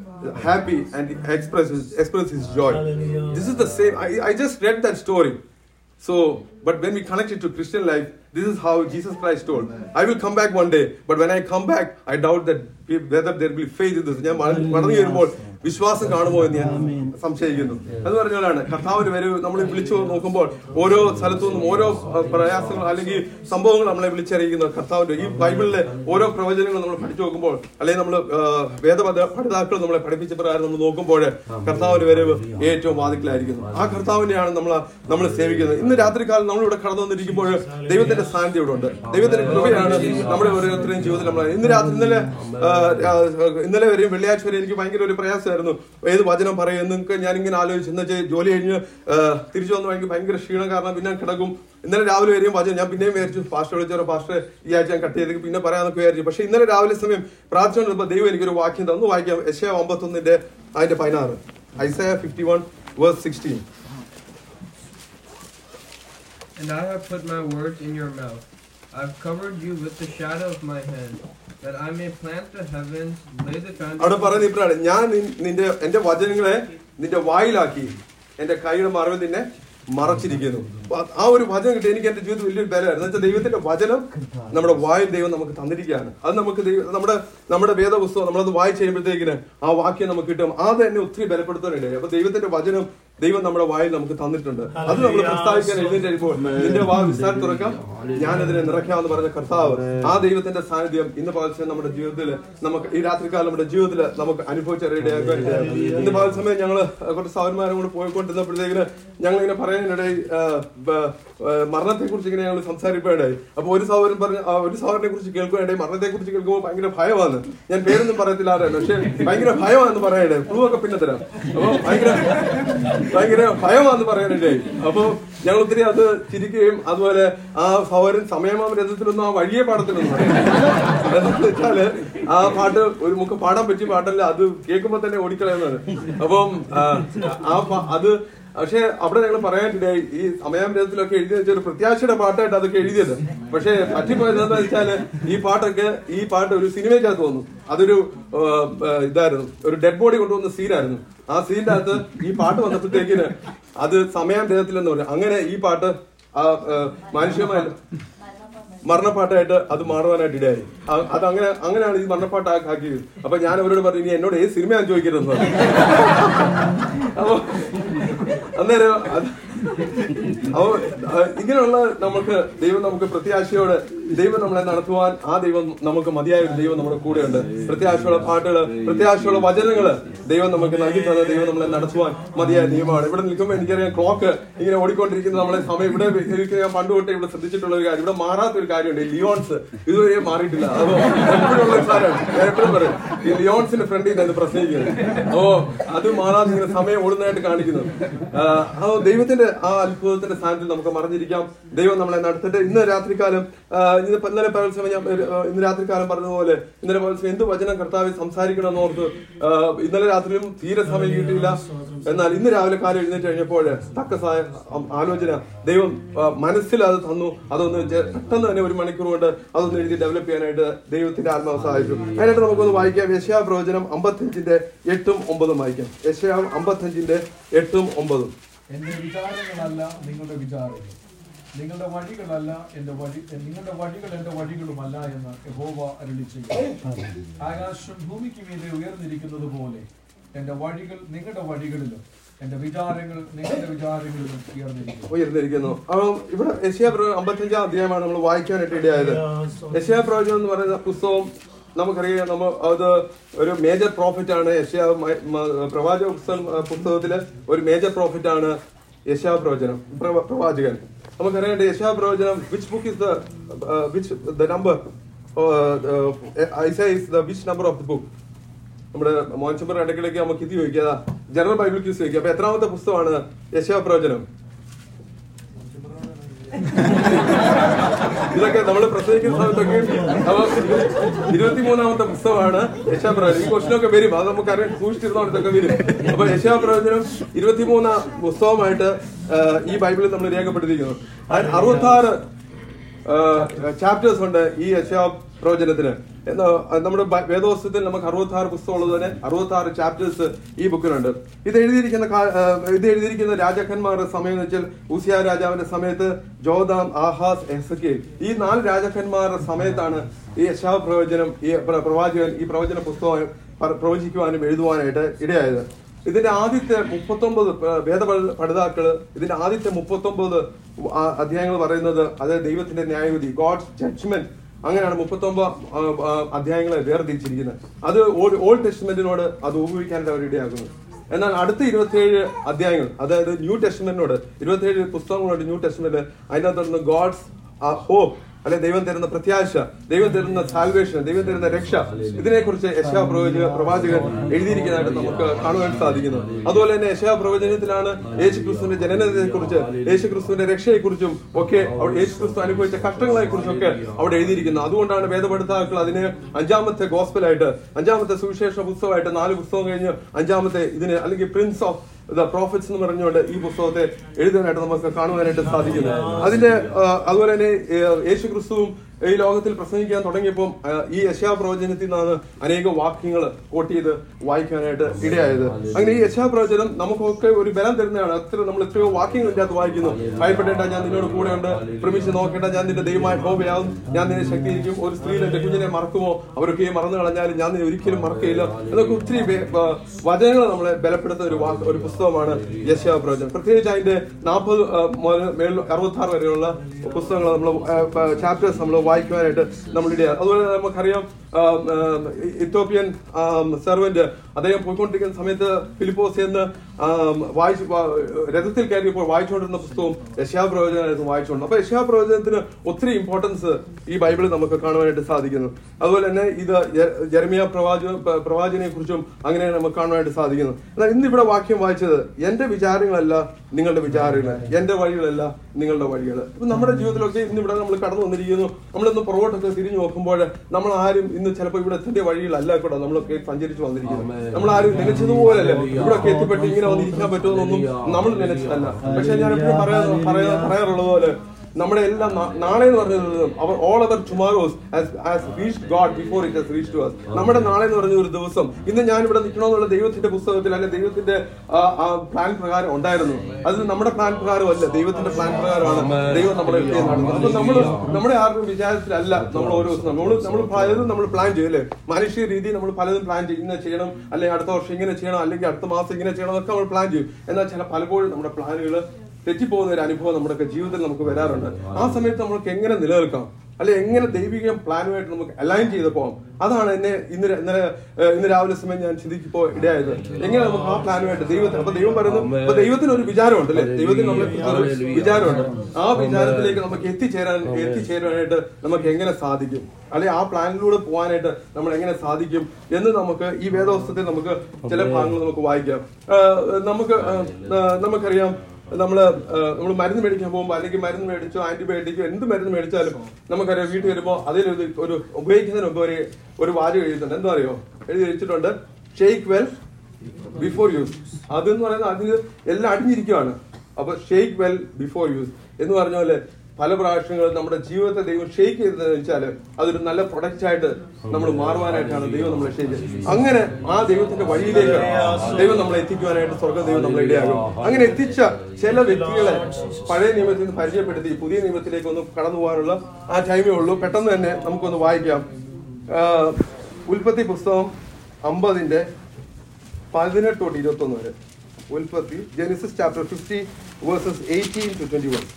happy and express his, express his joy. Hallelujah. This is the same. I, I just read that story. So, but when we connect it to Christian life, this is how Jesus Christ told. I will come back one day, but when I come back, I doubt that whether there will be faith in this. ഞാൻ മട- മടങ്ങി വരുമ്പോൾ വിശ്വാസം കാണുമോ എന്ന് ഞാൻ സംശയിക്കുന്നു അത് പറഞ്ഞാലാണ് കർത്താവിന് വരവ് നമ്മൾ വിളിച്ചു നോക്കുമ്പോൾ ഓരോ സ്ഥലത്തു നിന്നും ഓരോ അഹ്, പ്രയാസങ്ങൾ അല്ലെങ്കിൽ സംഭവങ്ങൾ നമ്മളെ വിളിച്ചറിയിക്കുന്ന കർത്താവിന്റെ ഈ ബൈബിളിലെ ഓരോ പ്രവചനങ്ങൾ നമ്മൾ പഠിച്ചു നോക്കുമ്പോൾ അല്ലെങ്കിൽ നമ്മൾ വേദ പഠിതാക്കൾ നമ്മളെ പഠിപ്പിച്ച പ്രകാരം നമ്മൾ നോക്കുമ്പോൾ കർത്താവിന്റെ വരവ് ഏറ്റവും വാതിക്കലായിരിക്കുന്നു ആ കർത്താവിനെയാണ് നമ്മൾ നമ്മൾ സേവിക്കുന്നത് ഇന്ന് രാത്രികാലം നമ്മൾ ഇവിടെ കടന്നു വന്നിരിക്കുമ്പോൾ ദൈവത്തിന്റെ സാന്നിധ്യം ഇവിടെ ഉണ്ട് ദൈവത്തിന്റെ കൃപയാണ് നമ്മുടെ ഓരോരുത്തരുടെയും ജീവിതത്തിൽ നമ്മൾ ഇന്ന് രാത്രി ഇന്നലെ ആ, ആ, ഇന്നലെ വരെയും വെള്ളിയാഴ്ച വരെ എനിക്ക് ഭയങ്കര ഒരു പ്രയാസമായിരുന്നു ഏത് വചനം പറയും എന്നൊക്കെ ഞാൻ ഇങ്ങനെ ആലോചിച്ച് എന്ന് വെച്ചാൽ ജോലി കഴിഞ്ഞ് ആ, തിരിച്ചു വന്ന് എനിക്ക് ഭയങ്കര ക്ഷീണം കാരണം പിന്നെ ഞാൻ കിടക്കും ഇന്നലെ രാവിലെ വരെയും വചനം ഞാൻ പിന്നെയും വിചാരിച്ചു പാസ്റ്റർ വിളിച്ചോ പാസ്റ്റർ ഈ ആഴ്ച ഞാൻ കട്ട് ചെയ്ത് പിന്നെ പറയാന്നൊക്കെ വിചാരിച്ചു പക്ഷെ ഇന്നലെ രാവിലെ സമയം പ്രാർത്ഥിച്ചുകൊണ്ടിരുന്നപ്പോൾ ദൈവം എനിക്കൊരു വാക്യം തന്നു വായിക്കാം യശയ ഒമ്പത്തൊന്നിന്റെ അതിന്റെ പതിനാറ് Isaiah fifty one verse sixteen And I have put my words in your mouth. I've covered you with the shadow of my hand, that I may plant the heavens, lay the അവിടെ foundation. പറയുന്ന ഇപ്പോഴാണ് ഞാൻ നിൻ- നിന്റെ എന്റെ വചനങ്ങളെ നിന്റെ വായിലാക്കി എന്റെ കൈയുടെ മറവിൽ നിന്നെ മറച്ചിരിക്കുന്നു അപ്പൊ ആ ഒരു വചനം കിട്ടി എനിക്ക് എന്റെ ജീവിതത്തിൽ വലിയൊരു ബലമായിരുന്നു എന്ന് വെച്ചാൽ ദൈവത്തിന്റെ വചനം നമ്മുടെ വായിൽ ദൈവം നമുക്ക് തന്നിരിക്കുകയാണ് അത് നമുക്ക് ദൈവം നമ്മുടെ നമ്മുടെ വേദപുസ്തകം നമ്മളത് വായിച്ച് കഴിയുമ്പോഴത്തേക്കിന് ആ വാക്യം നമുക്ക് കിട്ടും അത് എന്നെ ഒത്തിരി ബലപ്പെടുത്താനുണ്ട് അപ്പൊ ദൈവത്തിന്റെ വചനം ദൈവം നമ്മുടെ വായിൽ നമുക്ക് തന്നിട്ടുണ്ട് അത് നമ്മൾ പ്രസ്താവിക്കാൻ എഴുന്നേറ്റപ്പോൾ നിന്റെ വാ വിസ്താരം തുറക്കാം ഞാനതിനെ നിറയ്ക്കാമെന്ന് പറഞ്ഞ കർത്താവ് ആ ദൈവത്തിന്റെ സാന്നിധ്യം ഇന്ന് പകൽസമയം നമ്മുടെ ജീവിതത്തിൽ നമുക്ക് ഈ രാത്രികാലം നമ്മുടെ ജീവിതത്തിൽ നമുക്ക് അനുഭവിച്ചറിയിടയാക്കാൻ ഇന്ന് പകൽ സമയം ഞങ്ങൾ കുറച്ച് സൗരന്മാരും കൂടെ പോയിക്കൊണ്ടിരുന്നപ്പോഴത്തേക്കിന് ഞങ്ങൾ ഇങ്ങനെ പറയാനിടയിൽ മരണത്തെ കുറിച്ച് ഇങ്ങനെ ഞങ്ങൾ സംസാരിക്കാനിടയായി അപ്പൊ ഒരു സൗരൻ പറഞ്ഞ ആ, ഒരു സൗരനെ കുറിച്ച് കേൾക്കാനിടയിൽ മരണത്തെ കുറിച്ച് കേൾക്കുമ്പോൾ ഭയങ്കര ഭയമാണ് ഞാൻ പേരൊന്നും പറയത്തില്ല ആരാണ് പക്ഷെ ഭയങ്കര ഭയമാണെന്ന് പറയാനിടയിൽ ക്ലൂ ഒക്കെ പിന്നെ തരാം അപ്പൊ ഭയങ്കര ഭയങ്കര ഭയമാണെന്ന് പറയാനിടയായി അപ്പൊ ഞങ്ങൾ ഒത്തിരി അത് ചിരിക്കുകയും അതുപോലെ ആ സൗരൻ സമയമാം രഥത്തിലൊന്നും ആ വഴിയെ പാടത്തിലൊന്നും എന്താണെന്ന് വെച്ചാല് ആ പാട്ട് ഒരു മുഖ പാടാൻ പറ്റിയ പാട്ടല്ല അത് കേൾക്കുമ്പോ തന്നെ ഓടിക്കളയുന്നതാണ് അപ്പം ആ, ആ പാ- അത് പക്ഷെ അവിടെ ഞങ്ങൾ പറയാനിടയായി ഈ സമയാമൃതത്തിലൊക്കെ എഴുതി വെച്ച ഒരു പ്രത്യാശയുടെ പാട്ടായിട്ട് അതൊക്കെ എഴുതിയത് പക്ഷെ പറ്റിപ്പോയത് എന്താ വെച്ചാല് ഈ പാട്ടൊക്കെ ഈ പാട്ട് ഒരു സിനിമയ്ക്കകത്ത് വന്നു അതൊരു ആ, ആ, ഇതായിരുന്നു ഒരു ഡെഡ് ബോഡി കൊണ്ടുവന്ന സീനായിരുന്നു ആ സീനിന്റെ അകത്ത് ഈ പാട്ട് വന്നപ്പോഴത്തേക്കിന് അത് സമയാമൃതത്തിലെന്ന് പറഞ്ഞു അങ്ങനെ ഈ പാട്ട് ആ ആ, മാനുഷികമായ മരണപ്പാട്ടായിട്ട് അത് മാറുവാനായിട്ട് ഇടയായി അ- അത് അങ്ങനെ അങ്ങനെയാണ് ഈ മരണപ്പാട്ട് ആ- ആക്കിയത് അപ്പൊ ഞാൻ അവരോട് പറഞ്ഞു ഇനി എന്നോട് ഏത് സിനിമ ഞാൻ ചോദിക്കരുതെന്ന് പറഞ്ഞു. അപ്പൊ അന്നേരം അത് അപ്പൊ ആ, ഇങ്ങനെയുള്ള നമുക്ക് ദൈവം നമുക്ക് പ്രത്യാശയോട് ദൈവം നമ്മളെ നടത്തുവാൻ ആ ദൈവം നമുക്ക് മതിയായ ഒരു ദൈവം നമ്മുടെ കൂടെയുണ്ട് പ്രത്യാശയുള്ള പാട്ടുകള് പ്രത്യാശയുള്ള വചനങ്ങള് ദൈവം നമുക്ക് നൽകി തന്ന ദൈവം നമ്മളെ നടത്തുവാൻ മതിയായ ദൈവമാണ് ഇവിടെ നിൽക്കുമ്പോൾ എനിക്കറിയാം ക്ലോക്ക് ഇങ്ങനെ ഓടിക്കൊണ്ടിരിക്കുന്ന നമ്മളെ സമയം ഇവിടെ എനിക്ക് ഞാൻ പണ്ട് തൊട്ടേ ഇവിടെ ശ്രദ്ധിച്ചിട്ടുള്ള ഒരു കാര്യം ഇവിടെ മാറാത്ത ഒരു കാര്യമുണ്ട് ഈ ലിയോൺസ് ഇതുവരെ മാറിയിട്ടില്ല അപ്പോ എപ്പോഴുള്ള ഒരു സാധനമാണ് ഞാൻ എപ്പോഴും പറയും ഈ ലിയോൺസിന്റെ ഫ്രണ്ടിൽ നിന്ന് പ്രശ്നിക്കുന്നത് അപ്പോ അത് മാറാതെ ഇങ്ങനെ സമയം ഓടുന്നതായിട്ട് കാണിക്കുന്നു ആ, ആ ദൈവത്തിന്റെ ആ അത്ഭുതത്തിന്റെ സ്ഥാനത്തിൽ നമുക്ക് മറിഞ്ഞിരിക്കാം ദൈവം നമ്മളെ നടത്തിട്ട് ഇന്ന് രാത്രികാലം ആ, ഇന്ന് ഇപ്പൊ ഇന്നലെ പകൽ സമയം ഞാൻ ഒരു, ആ, ഇന്ന് രാത്രികാലം പറഞ്ഞതുപോലെ ഇന്നലെ പകൽ സമയം എന്ത് വചനം കർത്താവ് സംസാരിക്കണമെന്ന് ഓർത്ത് ആ, ഇന്നലെ രാത്രിയും തീരെ സമയം കിട്ടിയില്ല എന്നാൽ ഇന്ന് രാവിലെ കാലം എഴുന്നേറ്റ് കഴിഞ്ഞപ്പോൾ തക്ക സഹായ ആലോചന ദൈവം ആ, മനസ്സിൽ അത് തന്നു അതൊന്ന് ജെ- പെട്ടെന്ന് തന്നെ ഒരു മണിക്കൂർ കൊണ്ട് അതൊന്ന് എഴുതി ഡെവലപ്പ് ചെയ്യാനായിട്ട് ദൈവത്തിന്റെ ആത്മാവ് സഹായിച്ചു അതിനായിട്ട് നമുക്കൊന്ന് വായിക്കാം യശയാ പ്രവചനം അമ്പത്തഞ്ചിന്റെ എട്ടും ഒമ്പതും വായിക്കാം യശയാ അമ്പത്തഞ്ചിന്റെ എട്ടും ഒമ്പതും എന്റെ വിചാരങ്ങളല്ല നിങ്ങളുടെ വിചാരങ്ങൾ നിങ്ങളുടെ വഴികളല്ല എന്റെ വഴി നിങ്ങളുടെ വഴികൾ എന്റെ വഴികളുമല്ല എന്ന് യഹോവ അരുളി ചെയ്യും ആകാശം ഭൂമിക്ക് മീതെ ഉയർന്നിരിക്കുന്നത് പോലെ എന്റെ വഴികൾ നിങ്ങളുടെ വഴികളിലും എന്റെ വിചാരങ്ങൾ നിങ്ങളുടെ വിചാരങ്ങളിലും ഉയർന്നിരിക്കുന്നു ഉയർന്നിരിക്കുന്നു അപ്പം ഇവിടെ യശയാ പ്രവചനം അമ്പത്തഞ്ചാം അധ്യായമാണ് നമ്മൾ വായിക്കാനായിട്ട് ഇടയായത് യശയാ പ്രവചനം എന്ന് പറയുന്ന പുസ്തകം നമുക്കറിയാം നമ്മൾ അത് ഒരു മേജർ പ്രോഫിറ്റ് ആണ് യശയാ മ- മ- പ്രവാചക പുസ്തകം ആ, പുസ്തകത്തില് ഒരു മേജർ പ്രോഫിറ്റ് ആണ് യശാ പ്രവചനം പ്രവ- പ്രവാചകൻ നമുക്കറിയാം യശാ പ്രവചനം which book is the which the number Isaiah is the which number of the book നമ്മുടെ മോൻചമ്പർ ഇടയ്ക്കിടയ്ക്ക് നമുക്ക് ഇത് ചോദിക്കുക ജനറൽ ബൈബിൾ ക്യൂസ് ചോദിക്കുക അപ്പൊ എത്രാമത്തെ പുസ്തകമാണ് യശാ പ്രവചനം ഇതൊക്കെ നമ്മൾ പ്രസംഗിക്കുന്ന സമയത്തൊക്കെ അപ്പൊ ഇരുപത്തിമൂന്നാമത്തെ പുസ്തകമാണ് യശാപ്രവചനം ഈ ക്വസ്റ്റിനൊക്കെ വരും അത് നമുക്ക് അറിയാൻ സൂക്ഷിച്ചിരുന്നോണ്ട് ഇതൊക്കെ വരും അപ്പൊ യശാപ്രവചനം ഇരുപത്തിമൂന്നാം പുസ്തകമായിട്ട് ആ, ഈ ബൈബിളിൽ നമ്മൾ രേഖപ്പെടുത്തിയിരിക്കുന്നു അതിന് അറുപത്തി ആറ് ചാപ്റ്റേഴ്സ് ഉണ്ട് ഈ യശാ പ്രവചനത്തിന് എന്നാ നമ്മുടെ ബ- വേദോസ്തത്തിൽ നമുക്ക് അറുപത്തി ആറ് പുസ്തകം ഉള്ളത് തന്നെ അറുപത്തി ആറ് ചാപ്റ്റേഴ്സ് ഈ ബുക്കിലുണ്ട് ഇത് എഴുതിയിരിക്കുന്ന കാ- ആ, ഇത് എഴുതിയിരിക്കുന്ന രാജാക്കന്മാരുടെ സമയം എന്ന് വെച്ചാൽ ഉസിയ രാജാവിന്റെ സമയത്ത് ജോദാം ആഹാസ് എസക്കേൽ ഈ നാല് രാജാക്കന്മാരുടെ സമയത്താണ് ഈ യശാ പ്രവചനം ഈ പ്ര- പ്രവാചകൻ ഈ പ്രവചന പുസ്തകം പ്ര- പ്രവചിക്കുവാനും എഴുതുവാനായിട്ട് ഇടയായത് ഇതിന്റെ ആദ്യത്തെ മുപ്പത്തൊമ്പത് പ- വേദ പഠ- പഠിതാക്കള് ഇതിന്റെ ആദ്യത്തെ മുപ്പത്തൊമ്പത് ആ- അധ്യായങ്ങൾ പറയുന്നത് അത് ദൈവത്തിന്റെ ന്യായവിധി ഗോഡ്സ് ജഡ്ജ്മെന്റ് അങ്ങനെയാണ് മുപ്പത്തൊമ്പത് ആ, ആ, അധ്യായങ്ങളെ വേർതിരിച്ചിരിക്കുന്നത് അത് ഓൾ- ഓൾഡ് ടെസ്റ്റ്മെന്റിനോട് അത് ഉപയോഗിക്കാനായിട്ട് അവർ ഇടയാക്കുന്നു എന്നാൽ അടുത്ത ഇരുപത്തിയേഴ് അധ്യായങ്ങൾ അതായത് ന്യൂ ടെസ്റ്റ്മെന്റിനോട് ഇരുപത്തിയേഴ് പുസ്തകങ്ങളുണ്ട് ന്യൂ ടെസ്റ്റ്മെന്റ് അതിനകത്ത് ഗോഡ്സ് ഹോപ്പ് അല്ലെ ദൈവം തരുന്ന പ്രത്യാശ ദൈവം തരുന്ന സാൽവേഷൻ ദൈവം തരുന്ന രക്ഷ ഇതിനെക്കുറിച്ച് യശാ പ്രവചക പ്രവാചകൻ എഴുതിയിരിക്കുന്നതായിട്ട് നമുക്ക് കാണുവാൻ സാധിക്കുന്നു അതുപോലെ തന്നെ യശാ പ്രവചനത്തിലാണ് യേശു ക്രിസ്തുവിന്റെ ജനനത്തെക്കുറിച്ച് യേശു ക്രിസ്തുവിന്റെ രക്ഷയെക്കുറിച്ചും ഒക്കെ അവിടെ യേശു ക്രിസ്തു അനുഭവിച്ച കഷ്ടങ്ങളെ കുറിച്ചൊക്കെ അവിടെ എഴുതിയിരിക്കുന്നു അതുകൊണ്ടാണ് വേദപഠിതാക്കൾ അതിന് അഞ്ചാമത്തെ ഗോസ്പലായിട്ട് അഞ്ചാമത്തെ സുവിശേഷ പുസ്തകമായിട്ട് നാല് പുസ്തകം കഴിഞ്ഞ് അഞ്ചാമത്തെ ഇതിന് അല്ലെങ്കിൽ പ്രിൻസ് ഓഫ് ദ പ്രോഫിറ്റ്സ് എന്ന് പറഞ്ഞുകൊണ്ട് ഈ പുസ്തകത്തെ എഴുതാനായിട്ട് നമുക്ക് കാണുവാനായിട്ട് സാധിക്കുന്നു അതിന്റെ ആ, അതുപോലെ തന്നെ ഏ, യേശു ക്രിസ്തുവും ഈ ലോകത്തിൽ പ്രസംഗിക്കാൻ തുടങ്ങിയപ്പോൾ ആ, ഈ യശാ പ്രവചനത്തിൽ നിന്നാണ് അനേകം വാക്യങ്ങൾ കോട്ട് ചെയ്ത് വായിക്കാനായിട്ട് ഇടയായത് അങ്ങനെ ഈ യശാ പ്രവചനം നമുക്കൊക്കെ ഒരു ബലം തരുന്നതാണ് അത്ര നമ്മൾ എത്രയോ വാക്യങ്ങൾ ഇതിനകത്ത് വായിക്കുന്നു ഭയപ്പെടേണ്ട ഞാൻ നിന്നോട് കൂടെ ഉണ്ട് പ്രമിച്ച് നോക്കേണ്ട ഞാൻ നിന്റെ ദൈവമായ ഹോബയാവും ഞാൻ നിന്നെ ശക്തിയിരിക്കും ഒരു സ്ത്രീ എന്റെ കുഞ്ഞിനെ മറക്കുമോ അവരൊക്കെ മറന്നു കളഞ്ഞാലും ഞാൻ നിന്നെ ഒരിക്കലും മറക്കുകയില്ല എന്നൊക്കെ ഒത്തിരി വചനങ്ങൾ നമ്മളെ ബലപ്പെടുത്തുന്ന ഒരു വാക്ക് ഒരു പുസ്തകമാണ് യശാ പ്രവചനം പ്രത്യേകിച്ച് അതിന്റെ നാൽപ്പത് മേളിൽ അറുപത്തി ആറ് വരെയുള്ള പുസ്തകങ്ങൾ നമ്മൾ ചാപ്റ്റേഴ്സ് നമ്മൾ വായിക്കുവാനായിട്ട് നമ്മൾ ഇടയാണ് അതുപോലെ തന്നെ നമുക്കറിയാം ആ, ആ, ഇത്തോപ്യൻ സെർവന്റ് അദ്ദേഹം പോയിക്കൊണ്ടിരിക്കുന്ന സമയത്ത് ഫിലിപ്പോസ് എന്ന് ആ, വായിച്ചു വാ- രഥത്തിൽ കയറിയപ്പോൾ വായിച്ചുകൊണ്ടിരുന്ന പുസ്തകവും യശാപ്രവചനമായിരുന്നു വായിച്ചുകൊണ്ട് അപ്പൊ യശാപ്രവചനത്തിന് ഒത്തിരി ഇമ്പോർട്ടൻസ് ഈ ബൈബിളിൽ നമുക്ക് കാണുവാനായിട്ട് സാധിക്കുന്നു അതുപോലെ തന്നെ ഇത് ജെ- ജെറമിയ പ്രവാചക പ്രവാചനെ കുറിച്ചും അങ്ങനെ നമുക്ക് കാണുവാനായിട്ട് സാധിക്കുന്നു എന്നാൽ ഇന്ന് ഇവിടെ വാക്യം വായിച്ചത് എന്റെ വിചാരങ്ങളല്ല നിങ്ങളുടെ വിചാരങ്ങൾ എന്റെ വഴികളല്ല നിങ്ങളുടെ വഴികൾ ഇപ്പൊ നമ്മുടെ ജീവിതത്തിലൊക്കെ ഇന്ന് ഇവിടെ നമ്മൾ കടന്നു വന്നിരിക്കുന്നു നമ്മളൊന്ന് പുറകോട്ടൊക്കെ തിരിഞ്ഞു നോക്കുമ്പോൾ നമ്മൾ ആരും ഇന്ന് ചിലപ്പോൾ ഇവിടെ എത്തേണ്ട വഴികളല്ല കൂടെ നമ്മളൊക്കെ സഞ്ചരിച്ചു വന്നിരിക്കുന്നത് നമ്മൾ ആരും നനച്ചതുപോലല്ല ഇവിടെയൊക്കെ എത്തിപ്പെട്ട് ഇങ്ങനെ വന്നിരിക്കാൻ പറ്റുമെന്നൊന്നും നമ്മൾ നനച്ചതല്ല പക്ഷെ ഞാൻ എപ്പോഴും പറയാ പറയാ പറയാറുള്ളത് പോലെ നമ്മുടെ എല്ലാം നാ- നാളെ എന്ന് പറയുന്നത് അവർ all our tomorrows reach God before it has reach to us നമ്മുടെ നാളെ എന്ന് പറഞ്ഞ ഒരു ദിവസം ഇന്ന് ഞാൻ ഇവിടെ നിൽക്കണമെന്നുള്ള ദൈവത്തിന്റെ പുസ്തകത്തിൽ അല്ലെ ദൈവത്തിന്റെ പ്ലാൻ പ്രകാരം ഉണ്ടായിരുന്നു അത് നമ്മുടെ പ്ലാൻ പ്രകാരമല്ല ദൈവത്തിന്റെ പ്ലാൻ പ്രകാരമാണ് ദൈവം നമ്മളെ എത്തിയത് നടത്തുന്നത് അപ്പൊ നമ്മൾ നമ്മുടെ ആരുടെയും വിചാരത്തിലല്ല നമ്മൾ ഓരോ ദിവസം നമ്മൾ നമ്മൾ പലതും നമ്മൾ പ്ലാൻ ചെയ്യും അല്ലേ മനുഷ്യ രീതി നമ്മൾ പലതും പ്ലാൻ ചെയ്യും ഇങ്ങനെ ചെയ്യണം അല്ലെങ്കിൽ അടുത്ത വർഷം ഇങ്ങനെ ചെയ്യണം അല്ലെങ്കിൽ അടുത്ത മാസം ഇങ്ങനെ ചെയ്യണം എന്നൊക്കെ നമ്മൾ പ്ലാൻ ചെയ്യും എന്നാൽ ചില പലപ്പോഴും നമ്മുടെ പ്ലാനുകൾ തെറ്റിപ്പോകുന്ന ഒരു അനുഭവം നമ്മുടെ ജീവിതത്തിൽ നമുക്ക് വരാറുണ്ട് ആ സമയത്ത് നമുക്ക് എങ്ങനെ നിലനിൽക്കാം അല്ലെ എങ്ങനെ ദൈവിക പ്ലാനുമായിട്ട് നമുക്ക് അലൈൻ ചെയ്ത് പോകാം അതാണ് എന്നെ ഇന്ന് ര- ഇന്നലെ ഏഹ്, ഇന്ന് രാവിലെ സമയം ഞാൻ ചിന്തിക്കുമ്പോ ഇടയായത് എങ്ങനെ നമുക്ക് ആ പ്ലാനുമായിട്ട് ദൈവത്തിന് അപ്പൊ ദൈവം പറയുന്നു അപ്പൊ ദൈവത്തിന് ഒരു വിചാരമുണ്ട് അല്ലെ ദൈവത്തിന് നമ്മളെ കുറിച്ച് ഒരു വിചാരമുണ്ട് ആ വിചാരത്തിലേക്ക് നമുക്ക് എത്തിച്ചേരാൻ എത്തിച്ചേരാനായിട്ട് നമുക്ക് എങ്ങനെ സാധിക്കും അല്ലെ ആ പ്ലാനിലൂടെ പോകാനായിട്ട് നമ്മൾ എങ്ങനെ സാധിക്കും എന്ന് നമുക്ക് ഈ വേദവസ്തത്തിൽ നമുക്ക് ചില ഭാഗങ്ങൾ നമുക്ക് വായിക്കാം ഏഹ്, നമുക്ക് ഏഹ്, ഏഹ്, നമുക്കറിയാം നമ്മള് നമ്മൾ മരുന്ന് മേടിക്കാൻ പോകുമ്പോൾ അല്ലെങ്കിൽ മരുന്ന് മേടിച്ചോ ആന്റിബയോട്ടിക്കോ എന്ത് മരുന്ന് മേടിച്ചാലും നമുക്കറിയാം വീട്ടിൽ വരുമ്പോൾ അതിലൊരു ഒരു ഉപയോഗിക്കുന്നതിന് മുമ്പ് ഒരു ഒരു വാചകം എഴുതുന്നുണ്ട് എന്താ അറിയോ എഴുതി വെച്ചിട്ടുണ്ട് ഷെയ്ക്ക് വെൽ ബിഫോർ യൂസ് അതെന്ന് പറയുന്നത് അതിന് എല്ലാം അടിഞ്ഞിരിക്കുകയാണ് അപ്പൊ ഷെയ്ക്ക് വെൽ ബിഫോർ യൂസ് എന്ന് പറഞ്ഞ പോലെ പല പ്രാവശ്യങ്ങളും നമ്മുടെ ജീവിതത്തെ ദൈവം ഷെയ്ക്ക് ചെയ്തതെന്ന് വെച്ചാൽ അതൊരു നല്ല പ്രൊഡക്റ്റ് ആയിട്ട് നമ്മൾ മാറുവാനായിട്ടാണ് ദൈവം നമ്മളെ ഷെയ്ക്ക് അങ്ങനെ ആ ദൈവത്തിന്റെ വഴിയിലേക്ക് ദൈവം നമ്മളെ എത്തിക്കുവാനായിട്ട് സ്വർഗ്ഗ ദൈവം നമ്മളെ ഇടയാകും അങ്ങനെ എത്തിച്ച ചില വ്യക്തികളെ പഴയ നിയമത്തിൽ നിന്ന് പരിചയപ്പെടുത്തി പുതിയ നിയമത്തിലേക്ക് ഒന്ന് കടന്നു പോകാനുള്ള ആ ടൈമേ ഉള്ളൂ പെട്ടെന്ന് തന്നെ നമുക്കൊന്ന് വായിക്കാം ആഹ് ഉൽപ്പത്തി പുസ്തകം അമ്പതിന്റെ പതിനെട്ട് തൊട്ട് ഇരുപത്തി ഒന്ന് വരെ ഉൽപ്പത്തി Genesis chapter fifty verses eighteen to twenty one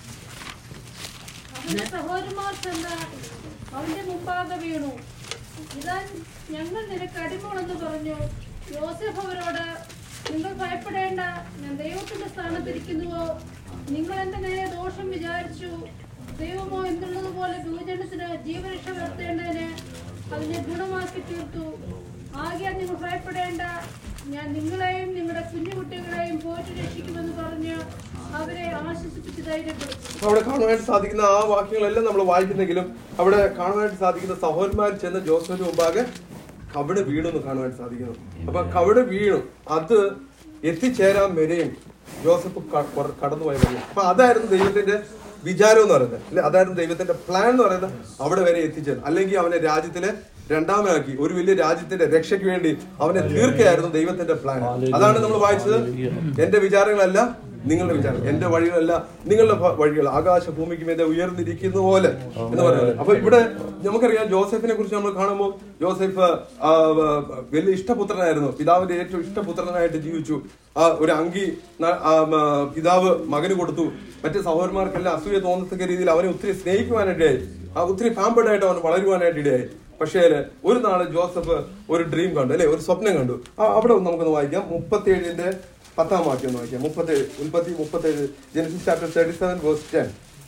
അവന്റെ സഹോദരന്മാർ ചെന്ന് അവന്റെ മുമ്പാകെ വീണു ഇതാ ഞങ്ങൾ നിനക്ക് അടിമകളെന്ന് പറഞ്ഞു യോസഫ് അവരോട് നിങ്ങൾ ഭയപ്പെടേണ്ട ഞാൻ ദൈവത്തിന്റെ സ്ഥാനത്തിരിക്കുന്നുവോ നിങ്ങൾ എന്റെ നേരെ ദോഷം വിചാരിച്ചു ദൈവമോ എന്നുള്ളതുപോലെ ഭൂജനത്തിന് ജീവരക്ഷ വരുത്തേണ്ടതിന് അതിനെ ഗുണമാക്കി തീർത്തു ആകെ നിങ്ങൾ ഭയപ്പെടേണ്ട ഞാൻ നിങ്ങളെയും നിങ്ങളുടെ കുഞ്ഞുകുട്ടികളെയും പോറ്റി രക്ഷിക്കുമെന്ന് പറഞ്ഞ് അവരെ ആശ്വസിപ്പിച്ച് ധൈര്യപ്പെടുത്തി അപ്പൊ അവിടെ കാണുവാനായിട്ട് സാധിക്കുന്ന ആ വാക്യങ്ങളെല്ലാം നമ്മൾ വായിക്കുന്നെങ്കിലും അവിടെ കാണുവാനായിട്ട് സാധിക്കുന്ന സഹോദരന്മാർ ചെന്ന് ജോസഫിന് മുമ്പാകെ കവിട് വീണു എന്ന് കാണുവാനായിട്ട് സാധിക്കുന്നു അപ്പൊ കവിട് വീണു അത് എത്തിച്ചേരാൻ വരെയും ജോസഫ് ക- കൊറ- കടന്നുപോയ വഴി അപ്പൊ അതായിരുന്നു ദൈവത്തിന്റെ വിചാരം എന്ന് പറയുന്നത് അല്ലെ അതായിരുന്നു ദൈവത്തിന്റെ പ്ലാൻ എന്ന് പറയുന്നത് അവിടെ വരെ എത്തിച്ചത് അല്ലെങ്കിൽ അവനെ രാജ്യത്തിലെ രണ്ടാമനാക്കി ഒരു വലിയ രാജ്യത്തിന്റെ രക്ഷയ്ക്ക് വേണ്ടി അവനെ തീർക്കുകയായിരുന്നു ദൈവത്തിന്റെ പ്ലാൻ അതാണ് നമ്മൾ വായിച്ചത് എന്റെ വിചാരങ്ങളല്ല നിങ്ങളുടെ വിചാരം എന്റെ വഴികളല്ല നിങ്ങളുടെ ഭ- വഴികൾ ആകാശ ഭൂമിക്ക് മേലെ ഉയർന്നിരിക്കുന്ന പോലെ എന്ന് പറയുന്നത് അപ്പൊ ഇവിടെ നമുക്കറിയാം ജോസഫിനെ കുറിച്ച് നമ്മൾ കാണുമ്പോൾ ജോസഫ് ആ, വ- വലിയ ഇഷ്ടപുത്രനായിരുന്നു പിതാവിന്റെ ഏറ്റവും ഇഷ്ടപുത്രനായിട്ട് ജീവിച്ചു ആ ഒരു അങ്കി ന- ആ, മ, പിതാവ് മകന് കൊടുത്തു മറ്റ് സഹോദരന്മാർക്കെല്ലാം അസൂയ തോന്നത്തക്ക രീതിയിൽ അവനെ ഒത്തിരി സ്നേഹിക്കുവാനായിട്ടിടയായി ആ ഒത്തിരി പാമ്പേഡായിട്ട് അവൻ വളരുവാനായിട്ട് ഇടയായി പക്ഷേ ഒരു നാള് ജോസഫ് ഒരു ഡ്രീം കണ്ടു അല്ലെ ഒരു സ്വപ്നം കണ്ടു ആ, അവിടെ ഒന്ന് നമുക്കൊന്ന് വായിക്കാം മുപ്പത്തിയേഴിന്റെ പത്താം വാക്യം ഒന്ന് വായിക്കാം മുപ്പത്തേഴ് ഉൽപ്പത്തി മുപ്പത്തേഴ് Genesis chapter thirty seven verse ten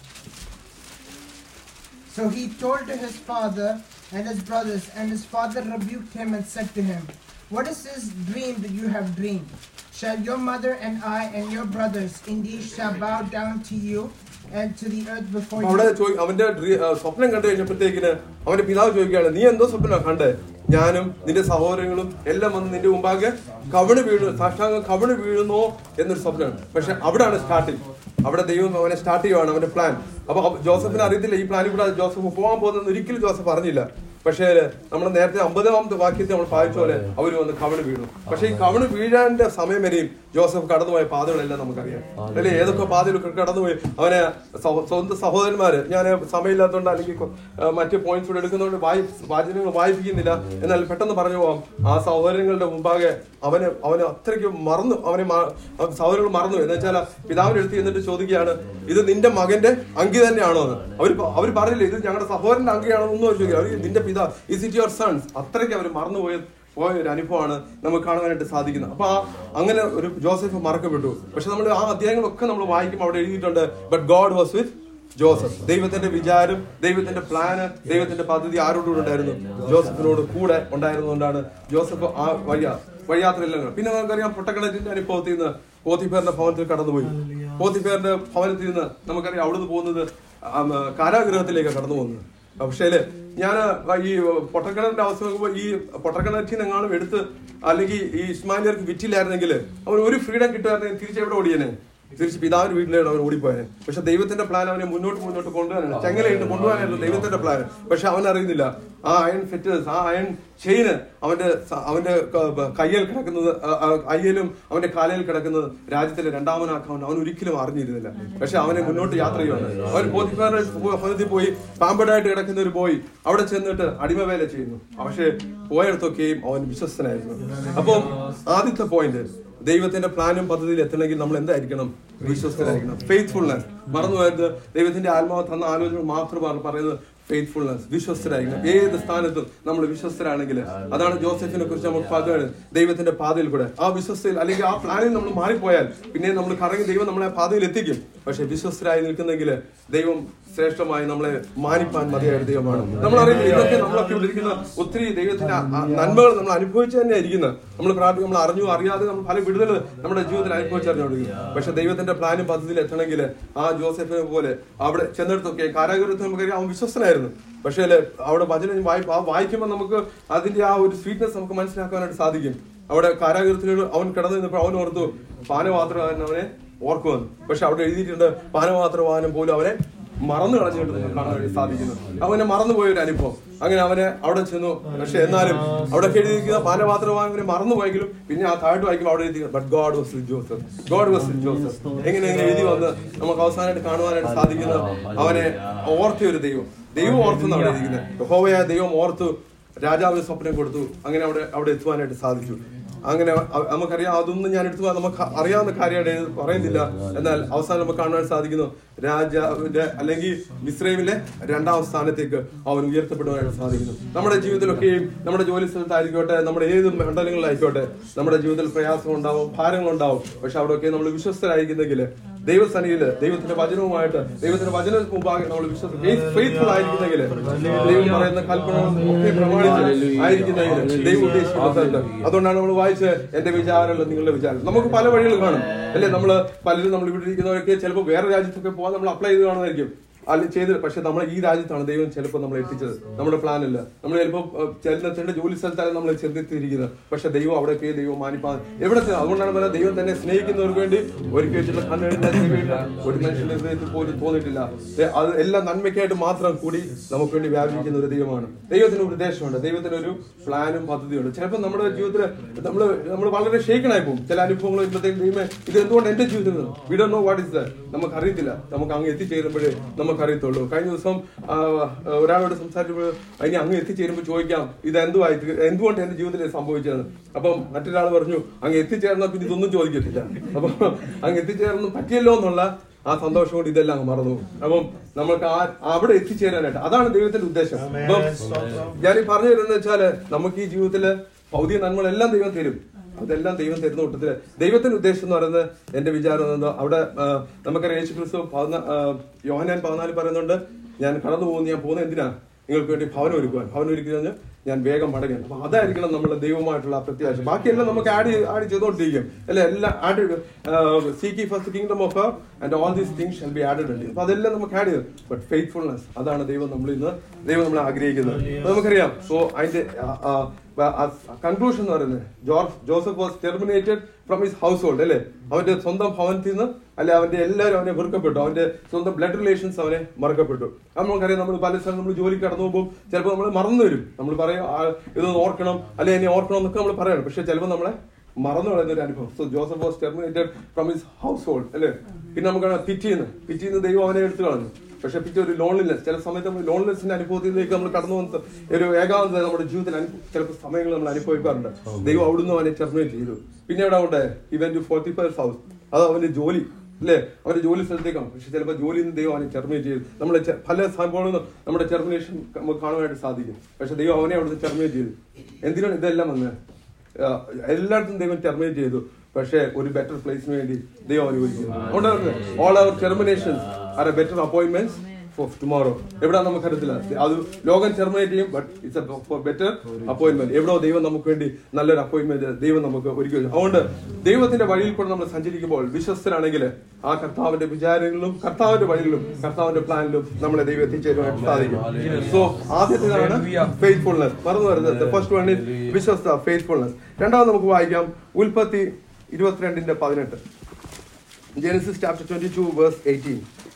So he told to his father and his brothers, and his father rebuked him and said to him, What is this dream that you have dreamed? Shall your mother and I and your brothers indeed shall bow down to you and to the earth before അവിടെ you? ചോദി- അവന്റെ ഡ്രീ- ആ, സ്വപ്നം കണ്ടു കഴിഞ്ഞപ്പോഴത്തേക്കിന് അവന്റെ പിതാവ് ചോദിക്കുകയാണ് നീ എന്തോ സ്വപ്നം കണ്ടേ ഞാനും നിന്റെ സഹോദരങ്ങളും എല്ലാം വന്ന് നിന്റെ മുമ്പാകെ കവിണ് വീണു സാഷ്ടാംഗം കവിണ് വീഴുന്നോ എന്നൊരു സ്വപ്നമാണ് പക്ഷെ അവിടാണ് സ്റ്റാർട്ടിങ് അവിടെ ദൈവം അവനെ സ്റ്റാർട്ട് ചെയ്യുവാണ് അവന്റെ പ്ലാൻ അപ്പൊ അവ- ജോസഫിന് അറിയത്തില്ല ഈ പ്ലാനിൽ കൂടെ ജോസഫ് പോകാൻ പോകുന്ന ഒരിക്കലും ജോസഫ് അറിഞ്ഞില്ല പക്ഷേ നമ്മൾ നേരത്തെ അമ്പതാമത്തെ വാക്യത്തിൽ നമ്മൾ വായിച്ച പോലെ അവർ വന്ന് കവിണ് വീണു പക്ഷെ ഈ കവിണ് വീഴാന്റെ സമയം വരെയും ജോസഫ് കടന്നുപോയ പാതകളെല്ലാം നമുക്കറിയാം അല്ലെ ഏതൊക്കെ പാതയിലൊക്കെ കടന്നുപോയി അവന് സഹ- സ്വന്തം സഹോദരന്മാര് ഞാൻ സമയമില്ലാത്തതുകൊണ്ട് അല്ലെങ്കിൽ കൊ- ആ, മറ്റ് പോയിന്റ്സ് കൂടെ എടുക്കുന്നതുകൊണ്ട് വായി വാചനങ്ങൾ വായിപ്പിക്കുന്നില്ല എന്നാൽ പെട്ടെന്ന് പറഞ്ഞു പോവാം ആ സഹോദരങ്ങളുടെ മുമ്പാകെ അവന് അവന് അത്രയ്ക്ക് മറന്നു അവനെ മ- ആ സഹോദരങ്ങൾ മറന്നു എന്ന് വെച്ചാൽ പിതാവിന്റെ അടുത്ത് എന്നിട്ട് ചോദിക്കുകയാണ് ഇത് നിന്റെ മകന്റെ അങ്കി തന്നെയാണോ എന്ന് അവർ അവർ പറഞ്ഞില്ല ഇത് ഞങ്ങളുടെ സഹോദരന്റെ അങ്കിയാണോ എന്ന് അവർ ചോദിക്കുക അവർ നിന്റെ പിതാ ഇസ് ഇറ്റ് യുവർ സൺസ് അത്രയ്ക്ക് അവർ മറന്നുപോയ പോയ ഒരു അനുഭവമാണ് നമുക്ക് കാണുവാനായിട്ട് സാധിക്കുന്നത് അപ്പൊ ആ അങ്ങനെ ഒരു ജോസഫ് മറക്കപ്പെട്ടു പക്ഷെ നമ്മൾ ആ അധ്യായങ്ങളൊക്കെ നമ്മൾ വായിക്കുമ്പോൾ അവിടെ എഴുതിയിട്ടുണ്ട് but God was with Joseph ദൈവത്തിന്റെ വിചാരം ദൈവത്തിന്റെ പ്ലാന് ദൈവത്തിന്റെ പദ്ധതി ആരോടുകൂടെ ഉണ്ടായിരുന്നു ജോസഫിനോട് കൂടെ ഉണ്ടായിരുന്നുകൊണ്ടാണ് ജോസഫ് ആ വഴിയാ വഴിയാത്രയെല്ലാം പിന്നെ നമുക്കറിയാം പൊട്ടക്കിണറ്റിന്റെ അനുഭവത്തിൽ നിന്ന് പോത്തിഫേറിന്റെ ഭവനത്തിൽ കടന്നുപോയി പോത്തിഫേറിന്റെ ഭവനത്തിൽ നിന്ന് നമുക്കറിയാം അവിടുന്ന് പോകുന്നത് ആം, കാരാഗൃഹത്തിലേക്ക് കടന്നു പോകുന്നത് പക്ഷേ ഞാൻ ഈ പൊട്ടക്കിണറിന്റെ അവസ്ഥ നോക്കുമ്പോൾ ഈ പൊട്ടക്കിണറ്റിൽ നിന്നെങ്ങാനും എടുത്ത് അല്ലെങ്കിൽ ഈ ഇസ്മായിലിയർക്ക് വിറ്റില്ലായിരുന്നെങ്കിൽ അവൻ ഒരു ഫ്രീഡം കിട്ടുമായിരുന്നെങ്കിൽ തിരിച്ച് എവിടെ ഓടിയനെ തിരിച്ച് പിതാവിന്റെ വീട്ടിലാണ് അവൻ ഓടിപ്പോയത് പക്ഷെ ദൈവത്തിന്റെ പ്ലാൻ അവനെ മുന്നോട്ട് മുന്നോട്ട് കൊണ്ടുപോകാനാണ് ചെങ്ങലയിട്ട് കൊണ്ടുപോകാനായിരുന്നു ദൈവത്തിന്റെ പ്ലാൻ പക്ഷെ അവൻ അറിയുന്നില്ല ആ അയൺ ഫിറ്റേഴ്സ് ആ അയൺ ചെയിന് അവന്റെ സ- അവന്റെ ക- കയ്യിൽ കിടക്കുന്നത് ആ- ആ അയ്യലും അവന്റെ കാലയിൽ കിടക്കുന്നത് രാജ്യത്തിലെ രണ്ടാമനാക്കാൻ അവൻ ഒരിക്കലും അറിഞ്ഞിരുന്നില്ല പക്ഷെ അവനെ മുന്നോട്ട് യാത്ര ചെയ്യുവാണ് അവൻ പോത്തിക്കാരുടെ ഭവനത്തിൽ പോയി പാമ്പടായിട്ട് കിടക്കുന്ന ഒരു പോയി അവിടെ ചെന്നിട്ട് അടിമവേല ചെയ്യുന്നു പക്ഷെ പോയടത്തൊക്കെയും അവൻ വിശ്വസ്തനായിരുന്നു അപ്പം ആദ്യത്തെ പോയിന്റ് ദൈവത്തിന്റെ പ്ലാനും പദ്ധതിയിൽ എത്തണമെങ്കിൽ നമ്മൾ എന്തായിരിക്കണം വിശ്വസ്തരായിരിക്കണം ഫെയ്ത്ത്ഫുൾനെസ് മറന്നു പോയത് ദൈവത്തിന്റെ ആത്മാവ് തന്ന ആലോചന മാത്രമാണ് പറയുന്നത് ഫെയ്ത്ത്ഫുൾനെസ് വിശ്വസ്തരായിരിക്കണം ഏത് സ്ഥാനത്തും നമ്മൾ വിശ്വസ്തരാണെങ്കിൽ അതാണ് ജോസഫിനെ കുറിച്ച് നമ്മൾ പറയുന്നത് ദൈവത്തിന്റെ പാതയിൽ കൂടെ ആ വിശ്വസ്തയിൽ അല്ലെങ്കിൽ ആ പ്ലാനിൽ നമ്മൾ മാറിപ്പോയാൽ പിന്നെ നമ്മൾ കറങ്ങി ദൈവം നമ്മളെ ആ പാതയിൽ എത്തിക്കും പക്ഷെ വിശ്വസ്തരായി നിൽക്കുന്നെങ്കിൽ ദൈവം ശ്രേഷ്ഠമായി നമ്മളെ മാനിപ്പാൻ മതിയായ ഒരു ദൈവമാണ് നമ്മൾ അറിയുന്നത് ഇതൊക്കെ നമ്മളൊക്കെ ഇവിടെ ഇരിക്കുന്ന ഒത്തിരി ദൈവത്തിന്റെ ആ- ആ നന്മകൾ നമ്മൾ അനുഭവിച്ചു തന്നെ ഇരിക്കുന്നത് നമ്മൾ പ്രാർത്ഥിക്കും നമ്മൾ അറിഞ്ഞു അറിയാതെ നമ്മൾ പല വിടുതൽ നമ്മുടെ ജീവിതത്തിൽ അനുഭവിച്ചറിഞ്ഞോണ്ടിരിക്കും പക്ഷെ ദൈവത്തിന്റെ പ്ലാനും പദ്ധതിയിൽ എത്തണമെങ്കിൽ ആ ജോസഫിനെ പോലെ അവിടെ ചെന്നിടത്തൊക്കെ കാരാഗ്രഹത്തിൽ നമുക്കറിയാം അവൻ വിശ്വസ്തനായിരുന്നു പക്ഷേ അവിടെ വചനം വായി ആ വായിക്കുമ്പോൾ നമുക്ക് അതിന്റെ ആ ഒരു സ്വീറ്റ്നെസ് നമുക്ക് മനസ്സിലാക്കാനായിട്ട് സാധിക്കും അവിടെ കാരാഗ്രഹത്തിൽ അവൻ കിടന്നു നിന്നപ്പോൾ അവൻ ഓർത്തു പാനപാത്രവാഹൻ അവനെ ഓർക്കുമെന്ന് പക്ഷെ അവിടെ എഴുതിയിട്ടുണ്ട് പാനപാത്രവാഹനം പോലും അവനെ മറന്നു കളഞ്ഞിട്ട് നമുക്ക് കാണാൻ വേണ്ടി സാധിക്കുന്നു അവനെ മറന്നുപോയ ഒരു അനുഭവം അങ്ങനെ അവനെ അവിടെ ചെന്നു പക്ഷെ എന്നാലും അവിടെ എഴുതിയിരിക്കുന്ന പാനപാത്രവാഹനെ മറന്നുപോയെങ്കിലും പിന്നെ ആ താഴ്ട്ട് വായിക്കുമ്പോൾ അവിടെ എഴുതി but God was with Joseph God was with Joseph എങ്ങനെ എങ്ങനെ എഴുതി വന്ന് നമുക്ക് അവസാനമായിട്ട് കാണുവാനായിട്ട് സാധിക്കുന്നത് അവനെ ഓർത്തിയ ഒരു ദൈവം ദൈവം ഓർത്തു അവിടെ ഇരിക്കുന്നത് യഹോവയായ ദൈവം ഓർത്തു രാജാവിന് സ്വപ്നം കൊടുത്തു അങ്ങനെ അവിടെ അവിടെ എത്തുവാനായിട്ട് സാധിച്ചു അങ്ങനെ അ- നമുക്കറിയാം അതൊന്നും ഞാൻ എടുത്തു പോകാൻ നമുക്ക് അറിയാവുന്ന കാര്യമായിട്ട് ഇത് പറയുന്നില്ല എന്നാൽ അവസാനം നമുക്ക് കാണാൻ സാധിക്കുന്നു രാജാവിന്റെ അല്ലെങ്കിൽ മിശ്രൈമിലെ രണ്ടാം സ്ഥാനത്തേക്ക് അവൻ ഉയർത്തപ്പെടുവാനായിട്ട് സാധിക്കുന്നു നമ്മുടെ ജീവിതത്തിലൊക്കെയും നമ്മുടെ ജോലി സ്ഥലത്തായിരിക്കോട്ടെ നമ്മുടെ ഏത് മണ്ഡലങ്ങളിലായിക്കോട്ടെ നമ്മുടെ ജീവിതത്തിൽ പ്രയാസം ഉണ്ടാവും ഭാരങ്ങൾ ഉണ്ടാവും പക്ഷെ അവിടെയൊക്കെ നമ്മൾ വിശ്വസ്തരായിരിക്കുന്നെങ്കിൽ ദൈവസനിയില് ദൈവത്തിന്റെ വചനവുമായിട്ട് ദൈവത്തിന്റെ വചന മുമ്പാകെ നമ്മൾ വിശ്വസ് ഫെയ്ത്ത്ഫുൾ ആയിരിക്കുന്നെങ്കിൽ ദൈവം പറയുന്ന കൽപ്പനകൾ ഒക്കെ പ്രമാണിച്ച് ആയിരിക്കുന്നെങ്കിൽ ദൈവം ഉദ്ദേശിക്കുന്ന സ്ഥലത്ത് അതുകൊണ്ടാണ് നമ്മൾ വായിച്ച് എന്റെ വിചാരമല്ല നിങ്ങളുടെ വിചാരം നമുക്ക് പല വഴികൾ കാണും അല്ലെ നമ്മള് പലരും നമ്മൾ ഇവിടെ ഇരിക്കുന്നവരൊക്കെ ചിലപ്പോൾ വേറെ രാജ്യത്തൊക്കെ പോകാൻ നമ്മൾ അപ്ലൈ ചെയ്ത് കാണുമായിരിക്കും അല്ല ചെയ്ത് പക്ഷെ നമ്മൾ ഈ രാജ്യത്താണ് ദൈവം ചിലപ്പോൾ നമ്മൾ എത്തിച്ചത് നമ്മുടെ പ്ലാൻ അല്ല നമ്മൾ ചിലപ്പോൾ ചെല്ലുന്ന ജോലി സ്ഥലത്താണ് നമ്മൾ ചെന്നെത്തിയിരിക്കുന്നത് പക്ഷെ ദൈവം അവിടെയൊക്കെ ദൈവം മാനിപ്പാൻ എവിടെ ചെന്ന് അതുകൊണ്ടാണ് പറയുന്നത് ദൈവം തന്നെ സ്നേഹിക്കുന്നവർക്ക് വേണ്ടി ഒരുക്കി വെച്ചിട്ടുള്ള കണ്ണെഴുന്ന ചെവിയില്ല ഒരു മനുഷ്യന്റെ ഹൃദയത്തിൽ പോലും തോന്നിയിട്ടില്ല ദേ, അത് എല്ലാം നന്മയ്ക്കായിട്ട് മാത്രം കൂടി നമുക്ക് വേണ്ടി വ്യാപിക്കുന്ന ഒരു ദൈവമാണ് ദൈവത്തിന് ഒരു ഉദ്ദേശമുണ്ട് ദൈവത്തിന് ഒരു പ്ലാനും പദ്ധതിയുണ്ട് ചിലപ്പോൾ നമ്മുടെ ജീവിതത്തിൽ നമ്മൾ നമ്മൾ വളരെ ഷേക്കണായി പോകും ചില അനുഭവങ്ങൾ വരുമ്പോഴത്തേക്കും ദൈവമേ ഇത് എന്തുകൊണ്ട് എന്റെ ജീവിതത്തിൽ we do know what is നമുക്ക് അറിയത്തില്ല നമുക്ക് അങ്ങ് എത്തിച്ചേരുമ്പോഴേ നമുക്ക് അറിയത്തുള്ളൂ കഴിഞ്ഞ ദിവസം ആ, ഒരാളോട് സംസാരിച്ചപ്പോൾ അതിന് അങ്ങ് എത്തിച്ചേരുമ്പോൾ ചോദിക്കാം ഇത് എന്തുവായി എന്തുകൊണ്ട് എന്റെ ജീവിതത്തിൽ സംഭവിച്ചത് അപ്പം മറ്റൊരാൾ പറഞ്ഞു അങ്ങ് എത്തിച്ചേർന്ന പിന്നെ ഇതൊന്നും ചോദിക്കത്തില്ല അപ്പൊ അങ്ങ് എത്തിച്ചേർന്ന് പറ്റിയല്ലോ എന്നുള്ള ആ സന്തോഷം കൊണ്ട് ഇതെല്ലാം അങ്ങ് മറന്നു പോകും. അപ്പം നമ്മൾക്ക് ആ അവിടെ എത്തിച്ചേരാനായിട്ട് അതാണ് ദൈവത്തിന്റെ ഉദ്ദേശം അപ്പം ഞാൻ ഈ പറഞ്ഞു തരുന്നത് വെച്ചാല് നമുക്ക് ഈ ജീവിതത്തില് ഭൗതിക നന്മകളെല്ലാം ദൈവം തരും അതെല്ലാം ദൈവം തരുന്ന കൂട്ടത്തില് ദൈവത്തിന്റെ ഉദ്ദേശം എന്ന് പറയുന്നത് എന്റെ വിചാരം എന്തോ അവിടെ ആ, നമുക്കറിയാം യേശു ക്രിസ്തു പതിനാ- ആ, യോഹന്നാൻ പതിനാല് പറയുന്നുണ്ട് ഞാൻ കടന്നു പോകുന്നു ഞാൻ പോകുന്നത് എന്തിനാ നിങ്ങൾക്ക് വേണ്ടി ഭവനം ഒരുക്കുവാൻ ഭവനം ഒരുക്കുന്നത് ഞാൻ വേഗം മടങ്ങുന്നു അപ്പൊ അതായിരിക്കണം നമ്മുടെ ദൈവമായിട്ടുള്ള ആ പ്രത്യാശ ബാക്കിയെല്ലാം നമുക്ക് ആഡ് ആഡ് ചെയ്തോണ്ടിരിക്കും അല്ലെ എല്ലാം add seek ye first kingdom of and all these things shall be added ഉണ്ട് അപ്പൊ അതെല്ലാം നമുക്ക് ആഡ് ചെയ്തു ബട്ട് ഫെയ്ത്ത്ഫുൾനെസ് അതാണ് ദൈവം നമ്മൾ ഇന്ന് ദൈവം നമ്മളെ ആഗ്രഹിക്കുന്നത് അപ്പൊ നമുക്കറിയാം സോ അതിന്റെ കൺക്ലൂഷൻ എന്ന് പറയുന്നത് George Joseph was terminated from his household അല്ലെ അവന്റെ സ്വന്തം ഭവനത്തിൽ നിന്ന് അല്ലെ അവന്റെ എല്ലാവരും അവനെ വെറുക്കപ്പെട്ടു അവന്റെ സ്വന്തം ബ്ലഡ് റിലേഷൻസ് അവനെ മറക്കപ്പെട്ടു അത് നമുക്കറിയാം നമ്മൾ പല സ്ഥലം നമ്മൾ ജോലി കടന്നു പോകുമ്പോൾ ചിലപ്പോൾ നമ്മൾ മറന്നു വരും നമ്മൾ പറയും ആ, ഇതൊന്ന് ഓർക്കണം അല്ലെ എന്നെ ഓർക്കണം എന്നൊക്കെ നമ്മൾ പറയണം പക്ഷെ ചിലപ്പോൾ നമ്മളെ മറന്നു കളയുന്ന ഒരു അനുഭവം so Joseph was terminated from his household അല്ലെ പിന്നെ നമുക്ക് പിറ്റീന്ന് പിറ്റീന്ന് ദൈവം അവനെ എടുത്തു കളഞ്ഞു പക്ഷെ പിന്നെ ഒരു ലോൺലിനെസ് ചില സമയത്ത് നമ്മൾ ലോൺലിനെസിന്റെ അനുഭവത്തിലേക്ക് നമ്മൾ കടന്നു വന്ന ഒരു ഏകാന്തത നമ്മുടെ ജീവിതത്തിൽ അനു- ചിലപ്പോൾ സമയങ്ങൾ നമ്മൾ അനുഭവിക്കാറുണ്ട് ദൈവം അവിടുന്ന് അവനെ ടെർമിനേറ്റ് ചെയ്തു പിന്നെ എവിടെ ഉണ്ട് ഇവൻ ടു ഫോർട്ടി ഫൈവ് ഹൗസ് അത് അവന്റെ ജോലി അല്ലേ അവന്റെ ജോലി സ്ഥലത്തേക്കാണ് പക്ഷെ ചിലപ്പോൾ ജോലിയിൽ നിന്ന് ദൈവം അവനെ ടെർമിനേറ്റ് ചെയ്തു നമ്മളെ ചെ- പല സംഭവങ്ങളും നമ്മുടെ ടെർമിനേഷൻ നമുക്ക് കാണുവാനായിട്ട് സാധിക്കും പക്ഷെ ദൈവം അവനെ അവിടുന്ന് ടെർമിനേറ്റ് ചെയ്തു എന്തിനാണ് ഇതെല്ലാം വന്നത് ആഹ് എല്ലായിടത്തും ദൈവം ടെർമിനേറ്റ് ചെയ്തു പക്ഷേ ഒരു ബെറ്റർ പ്ലേസിന് വേണ്ടി ദൈവം അനുഭവിക്കുന്നു അതുകൊണ്ടാണ് all our terminations are a better appointments for tomorrow എവിടെ നമുക്കറിയത്തില്ല അത് ലോകം ടെർമിനേറ്റ് ചെയ്യും but it's for better appointment എവിടോ ദൈവം നമുക്ക് വേണ്ടി നല്ലൊരു അപ്പോയിന്റ്മെന്റ് ദൈവം നമുക്ക് ഒരുക്കി വെച്ചു. അതുകൊണ്ട് ദൈവത്തിന്റെ വഴിയിൽ കൂടെ നമ്മൾ സഞ്ചരിക്കുമ്പോൾ വിശ്വസ്തരാണെങ്കിൽ ആ കർത്താവിന്റെ വിചാരങ്ങളിലും കർത്താവിന്റെ വഴിയിലും കർത്താവിന്റെ പ്ലാനിലും നമ്മളെ ദൈവം എത്തിച്ചേരുവാൻ സാധിക്കും സോ ആദ്യത്തേതാണ് ഫെയ്ത്ത്ഫുൾനെസ് മറന്നു വരുന്നത് ഫസ്റ്റ് വൺ വിശ്വസ്ത ഫെയ്ത്ത്ഫുൾനെസ് രണ്ടാമത് നമുക്ക് വായിക്കാം ഉൽപ്പത്തി ഇരുപത്തിരണ്ടിന്റെ പതിനെട്ട് Genesis chapter twenty two verse eighteen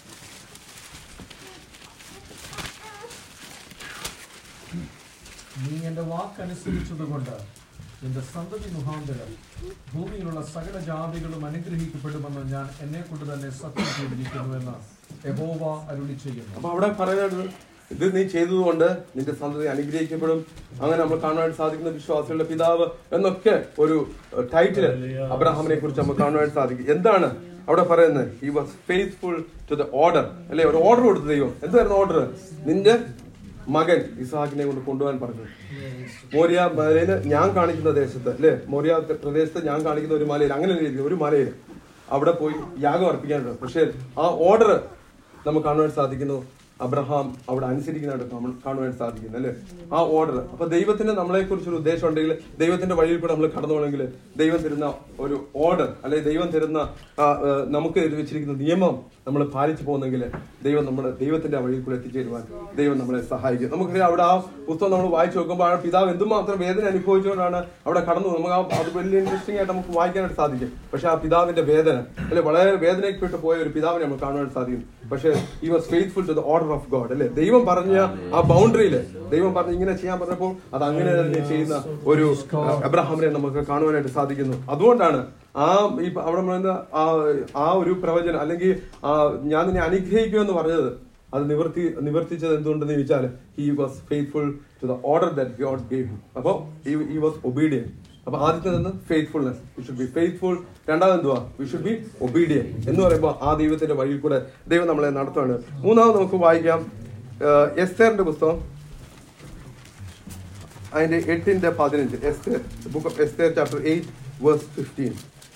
നീ എന്റെ വാക്കനുസരിച്ചതുകൊണ്ട് നിന്റെ സന്തതി മുഖാന്തരം ഭൂമിയിലുള്ള സകല ജാതികളും അനുഗ്രഹിക്കപ്പെടുമെന്ന് ഞാൻ എന്നെ കൊണ്ട് തന്നെ സത്യം ചെയ്തിരിക്കുന്നുവെന്ന് യഹോവ അരുളി ചെയ്യുന്നു അപ്പൊ അവിടെ പറയുന്നത് ഇത് നീ ചെയ്തതുകൊണ്ട് നിന്റെ സന്തതി അനുഗ്രഹിക്കപ്പെടും അങ്ങനെ നമ്മൾ കാണുവാൻ സാധിക്കുന്ന വിശ്വാസികളുടെ പിതാവ് എന്നൊക്കെ ഒരു ടൈറ്റിൽ അബ്രഹാമിനെ കുറിച്ച് നമുക്ക് കാണുവാൻ സാധിക്കും എന്താണ് അവിടെ പറയുന്നത് he was faithful to the order അല്ലെ ഒരു ഓർഡർ കൊടുത്തു ദൈവം എന്തായിരുന്നു ഓർഡർ നിന്റെ മകൻ ഇസാഖിനെ കൊണ്ട് കൊണ്ടുപോകാൻ പറഞ്ഞു മോരിയ മലയിൽ ഞാൻ കാണിക്കുന്ന ദേശത്ത് അല്ലെ മോരിയ പ്രദേശത്ത് ഞാൻ കാണിക്കുന്ന ഒരു മലയിൽ അങ്ങനെ ഒരു രീതി ഒരു മലയിൽ അവിടെ പോയി യാഗം അർപ്പിക്കാനുണ്ട് പക്ഷേ ആ ഓർഡർ നമുക്ക് കാണുവാൻ സാധിക്കുന്നു അബ്രഹാം അവിടെ അനുസരിക്കുന്നതായിട്ട് നമ്മൾ കാണുവാൻ സാധിക്കുന്നു അല്ലെ ആ ഓർഡർ അപ്പൊ ദൈവത്തിന് നമ്മളെ കുറിച്ച് ഒരു ഉദ്ദേശം ഉണ്ടെങ്കിൽ ദൈവത്തിന്റെ വഴിയിൽ കൂടെ നമ്മൾ കടന്നു പോകണമെങ്കിൽ ദൈവം തരുന്ന ഒരു ഓർഡർ അല്ലെ ദൈവം തരുന്ന ആ, ആ, നമുക്ക് എഴുതി വെച്ചിരിക്കുന്ന നിയമം നമ്മൾ പാലിച്ചു പോകുന്നെങ്കിൽ ദൈവം നമ്മുടെ ദൈവത്തിന്റെ വഴിയിൽ കൂടെ എത്തിച്ചേരുവാൻ ദൈവം നമ്മളെ സഹായിക്കും നമുക്കറിയാം അവിടെ ആ പുസ്തകം നമ്മൾ വായിച്ചു നോക്കുമ്പോൾ ആ പിതാവ് എന്തുമാത്രം വേദന അനുഭവിച്ചുകൊണ്ടാണ് അവിടെ കടന്നു നമുക്ക് ആ അത് വലിയ ഇൻട്രസ്റ്റിംഗ് ആയിട്ട് നമുക്ക് വായിക്കാനായിട്ട് സാധിക്കും പക്ഷെ ആ പിതാവിന്റെ വേദന അല്ലെ വളരെ വേദനയ്ക്കപ്പെട്ട് പോയ ഒരു പിതാവിനെ നമുക്ക് കാണുവാൻ സാധിക്കും പക്ഷേ he was faithful to the order of God അല്ലെ ദൈവം പറഞ്ഞ ആ ബൗണ്ടറിയിൽ ദൈവം പറഞ്ഞ് ഇങ്ങനെ ചെയ്യാൻ പറഞ്ഞപ്പോൾ അത് അങ്ങനെ തന്നെ ചെയ്യുന്ന ഒരു അബ്രഹാമിനെ നമുക്ക് കാണുവാനായിട്ട് സാധിക്കുന്നു അതുകൊണ്ടാണ് ആ ഈ അവിടെ പറയുന്ന ആ ആ ഒരു പ്രവചനം അല്ലെങ്കിൽ ആ ഞാൻ നിന്നെ അനുഗ്രഹിക്കുമെന്ന് പറഞ്ഞത് അത് നിവർത്തി നിവർത്തിച്ചത് എന്തുകൊണ്ടെന്ന് ചോദിച്ചാൽ he was faithful to the order that God gave him അപ്പോ ഹി വാസ് ഒബീഡിയൻ അപ്പൊ ആദ്യത്തേത് faithfulness we should be faithful രണ്ടാമത് എന്തുവാ വി ഷുഡ് ബി ഒബീഡിയൻ എന്ന് പറയുമ്പോൾ ആ ദൈവത്തിന്റെ വഴിയിൽ കൂടെ ദൈവം നമ്മളെ നടത്തുകയാണ് മൂന്നാമത് നമുക്ക് വായിക്കാം എസ്തേറിന്റെ പുസ്തകം അതിന്റെ എട്ടിന്റെ പതിനഞ്ച് Esther book of Esther chapter eight verse fifteen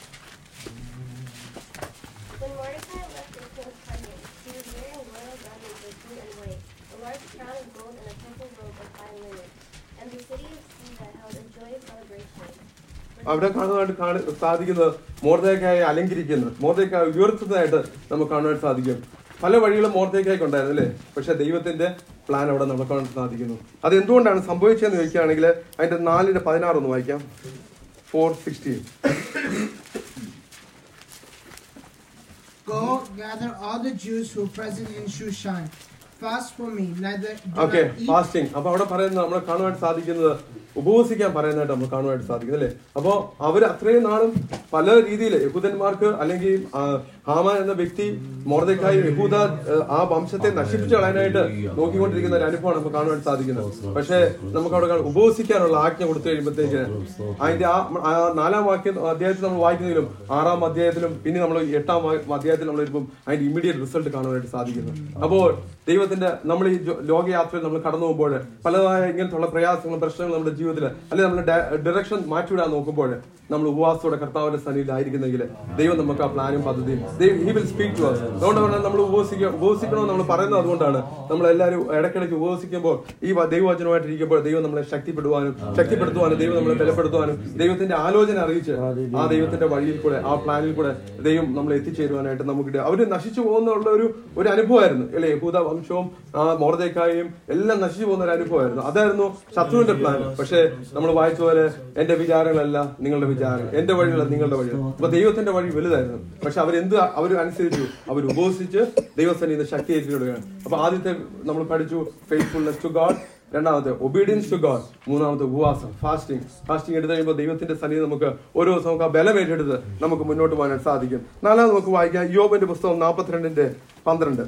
When Mordecai left the king's presence, he was wearing royal garments of blue and white, a large crown of gold, and a purple robe of fine linen. And the city of Susa held a joyous celebration. അവിടെ കാണുന്നതായിട്ട് കാണി സാധിക്കുന്നത് മോർദേക്കായി അലങ്കരിക്കുന്നത് മോർദേക്കായി ഉയർത്തുന്നതായിട്ട് നമുക്ക് കാണുവാൻ സാധിക്കും പല വഴികളും മോർദേക്കായ്ക്ക് ഉണ്ടായിരുന്നു അല്ലേ പക്ഷെ ദൈവത്തിന്റെ പ്ലാൻ അവിടെ നമുക്ക് കാണാൻ സാധിക്കുന്നു അത് എന്തുകൊണ്ടാണ് സംഭവിച്ചതെന്ന് ചോദിക്കുകയാണെങ്കിൽ അതിന്റെ നാലിന്റെ പതിനാറ് ഒന്ന് വായിക്കാം four sixteen Go gather all the Jews who are present in Shushan. Fast for me, neither do okay not eat fasting അപ്പൊ അവിടെ പറയുന്നത് നമ്മൾ കാണുവാൻ സാധിക്കുന്നത് ഉപവസിക്കാൻ പറയുന്നതായിട്ട് നമ്മൾ കാണുവാനായിട്ട് സാധിക്കും അല്ലേ അപ്പോ അവർ അത്രയും നാളും പല രീതിയിൽ യഹൂദന്മാർക്ക് അല്ലെങ്കിൽ ആ, ഹാമാൻ എന്ന വ്യക്തി മോർദക്കായി യഹൂദ ആ, ആ വംശത്തെ നശിപ്പിച്ചു കളയാനായിട്ട് നോക്കിക്കൊണ്ടിരിക്കുന്ന ഒരു അനുഭവമാണ് നമുക്ക് കാണുവാൻ സാധിക്കുന്നത് പക്ഷേ നമുക്ക് അവിടെ കാണാം, ഉപവസിക്കാനുള്ള ആജ്ഞ കൊടുത്തു കഴിയുമ്പോഴത്തേക്ക് അതിന്റെ ആ ആ നാലാം വാക്യം അധ്യായത്തിൽ നമ്മൾ വായിക്കുന്നതിലും ആറാം അധ്യായത്തിലും പിന്നെ നമ്മൾ എട്ടാം വാ- അധ്യായത്തിൽ നമ്മൾ വരുമ്പോൾ അതിന്റെ ഇമ്മീഡിയറ്റ് റിസൾട്ട് കാണുവാനായിട്ട് സാധിക്കുന്നു അപ്പോൾ ദൈവത്തിന്റെ നമ്മൾ ഈ ജോ- ലോകയാത്രയിൽ നമ്മൾ കടന്നു പോകുമ്പോൾ പലതായ ഇങ്ങനത്തുള്ള പ്രയാസങ്ങളും പ്രശ്നങ്ങളും നമ്മുടെ ജീവിതത്തിൽ അല്ലെങ്കിൽ നമ്മുടെ ഡയറക്ഷൻ മാറ്റിവിടാൻ നോക്കുമ്പോൾ നമ്മൾ ഉപവാസത്തോടെ കർത്താവിന്റെ സന്നിധിയിലായിരിക്കുന്നെങ്കിൽ ദൈവം നമുക്ക് ആ പ്ലാനും പദ്ധതിയും he will speak to us അതുകൊണ്ട് പറഞ്ഞാൽ നമ്മൾ ഉപവസിക്കുക ഉപവസിക്കണമെന്ന് നമ്മൾ പറയുന്നത് അതുകൊണ്ടാണ് നമ്മൾ എല്ലാവരും ഇടയ്ക്കിടയ്ക്ക് ഉപവസിക്കുമ്പോൾ ഈ വ- ദൈവവചനമായിട്ടിരിക്കുമ്പോൾ ദൈവം നമ്മളെ ശക്തിപ്പെടുവാനും ശക്തിപ്പെടുത്തുവാനും ദൈവം നമ്മളെ ബലപ്പെടുത്തുവാനും ദൈവത്തിന്റെ ആലോചന അറിയിച്ച് ആ ദൈവത്തിന്റെ വഴിയിൽ കൂടെ ആ പ്ലാനിൽ കൂടെ ദൈവം നമ്മളെ എത്തിച്ചേരുവാനായിട്ട് നമുക്ക് ഇട- അവര് നശിച്ചു പോകുന്നുള്ള ഒരു ഒരു അനുഭവമായിരുന്നു അല്ലെ യഹൂദ വംശവും ആ മോർദേക്കായും എല്ലാം നശിച്ചു പോകുന്ന ഒരു അനുഭവമായിരുന്നു അതായിരുന്നു ശത്രുവിന്റെ പ്ലാൻ പക്ഷേ നമ്മൾ വായിച്ച പോലെ എന്റെ വിചാരങ്ങളല്ല നിങ്ങളുടെ വിചാരം എന്റെ വഴികളല്ല നിങ്ങളുടെ വഴി അപ്പൊ ദൈവത്തിന്റെ വഴി വലുതായിരുന്നു പക്ഷെ അവരെന്ത് അവർ അനുസരിച്ചു അവർ ഉപവസിച്ച് ദൈവസന്നിധി നിന്ന് ശക്തി ഏറ്റുകയാണ് അപ്പൊ ആദ്യത്തെ നമ്മൾ പഠിച്ചു ഫെയ്ത്ത്ഫുൾനെസ് ടു ഗാഡ് രണ്ടാമത്തെ ഒബീഡിയൻസ് ടു ഗാഡ് മൂന്നാമത്തെ ഉപവാസം ഫാസ്റ്റിംഗ് ഫാസ്റ്റിംഗ് എടുത്തു കഴിയുമ്പോൾ ദൈവത്തിന്റെ സന്നിധി നമുക്ക് ഓരോ ദിവസം നമുക്ക് ആ ബലം ഏറ്റെടുത്ത് നമുക്ക് മുന്നോട്ട് പോകാനായിട്ട് സാധിക്കും നാലാമത് നമുക്ക് വായിക്കാം യോബിന്റെ പുസ്തകം നാൽപ്പത്തിരണ്ടിന്റെ പന്ത്രണ്ട്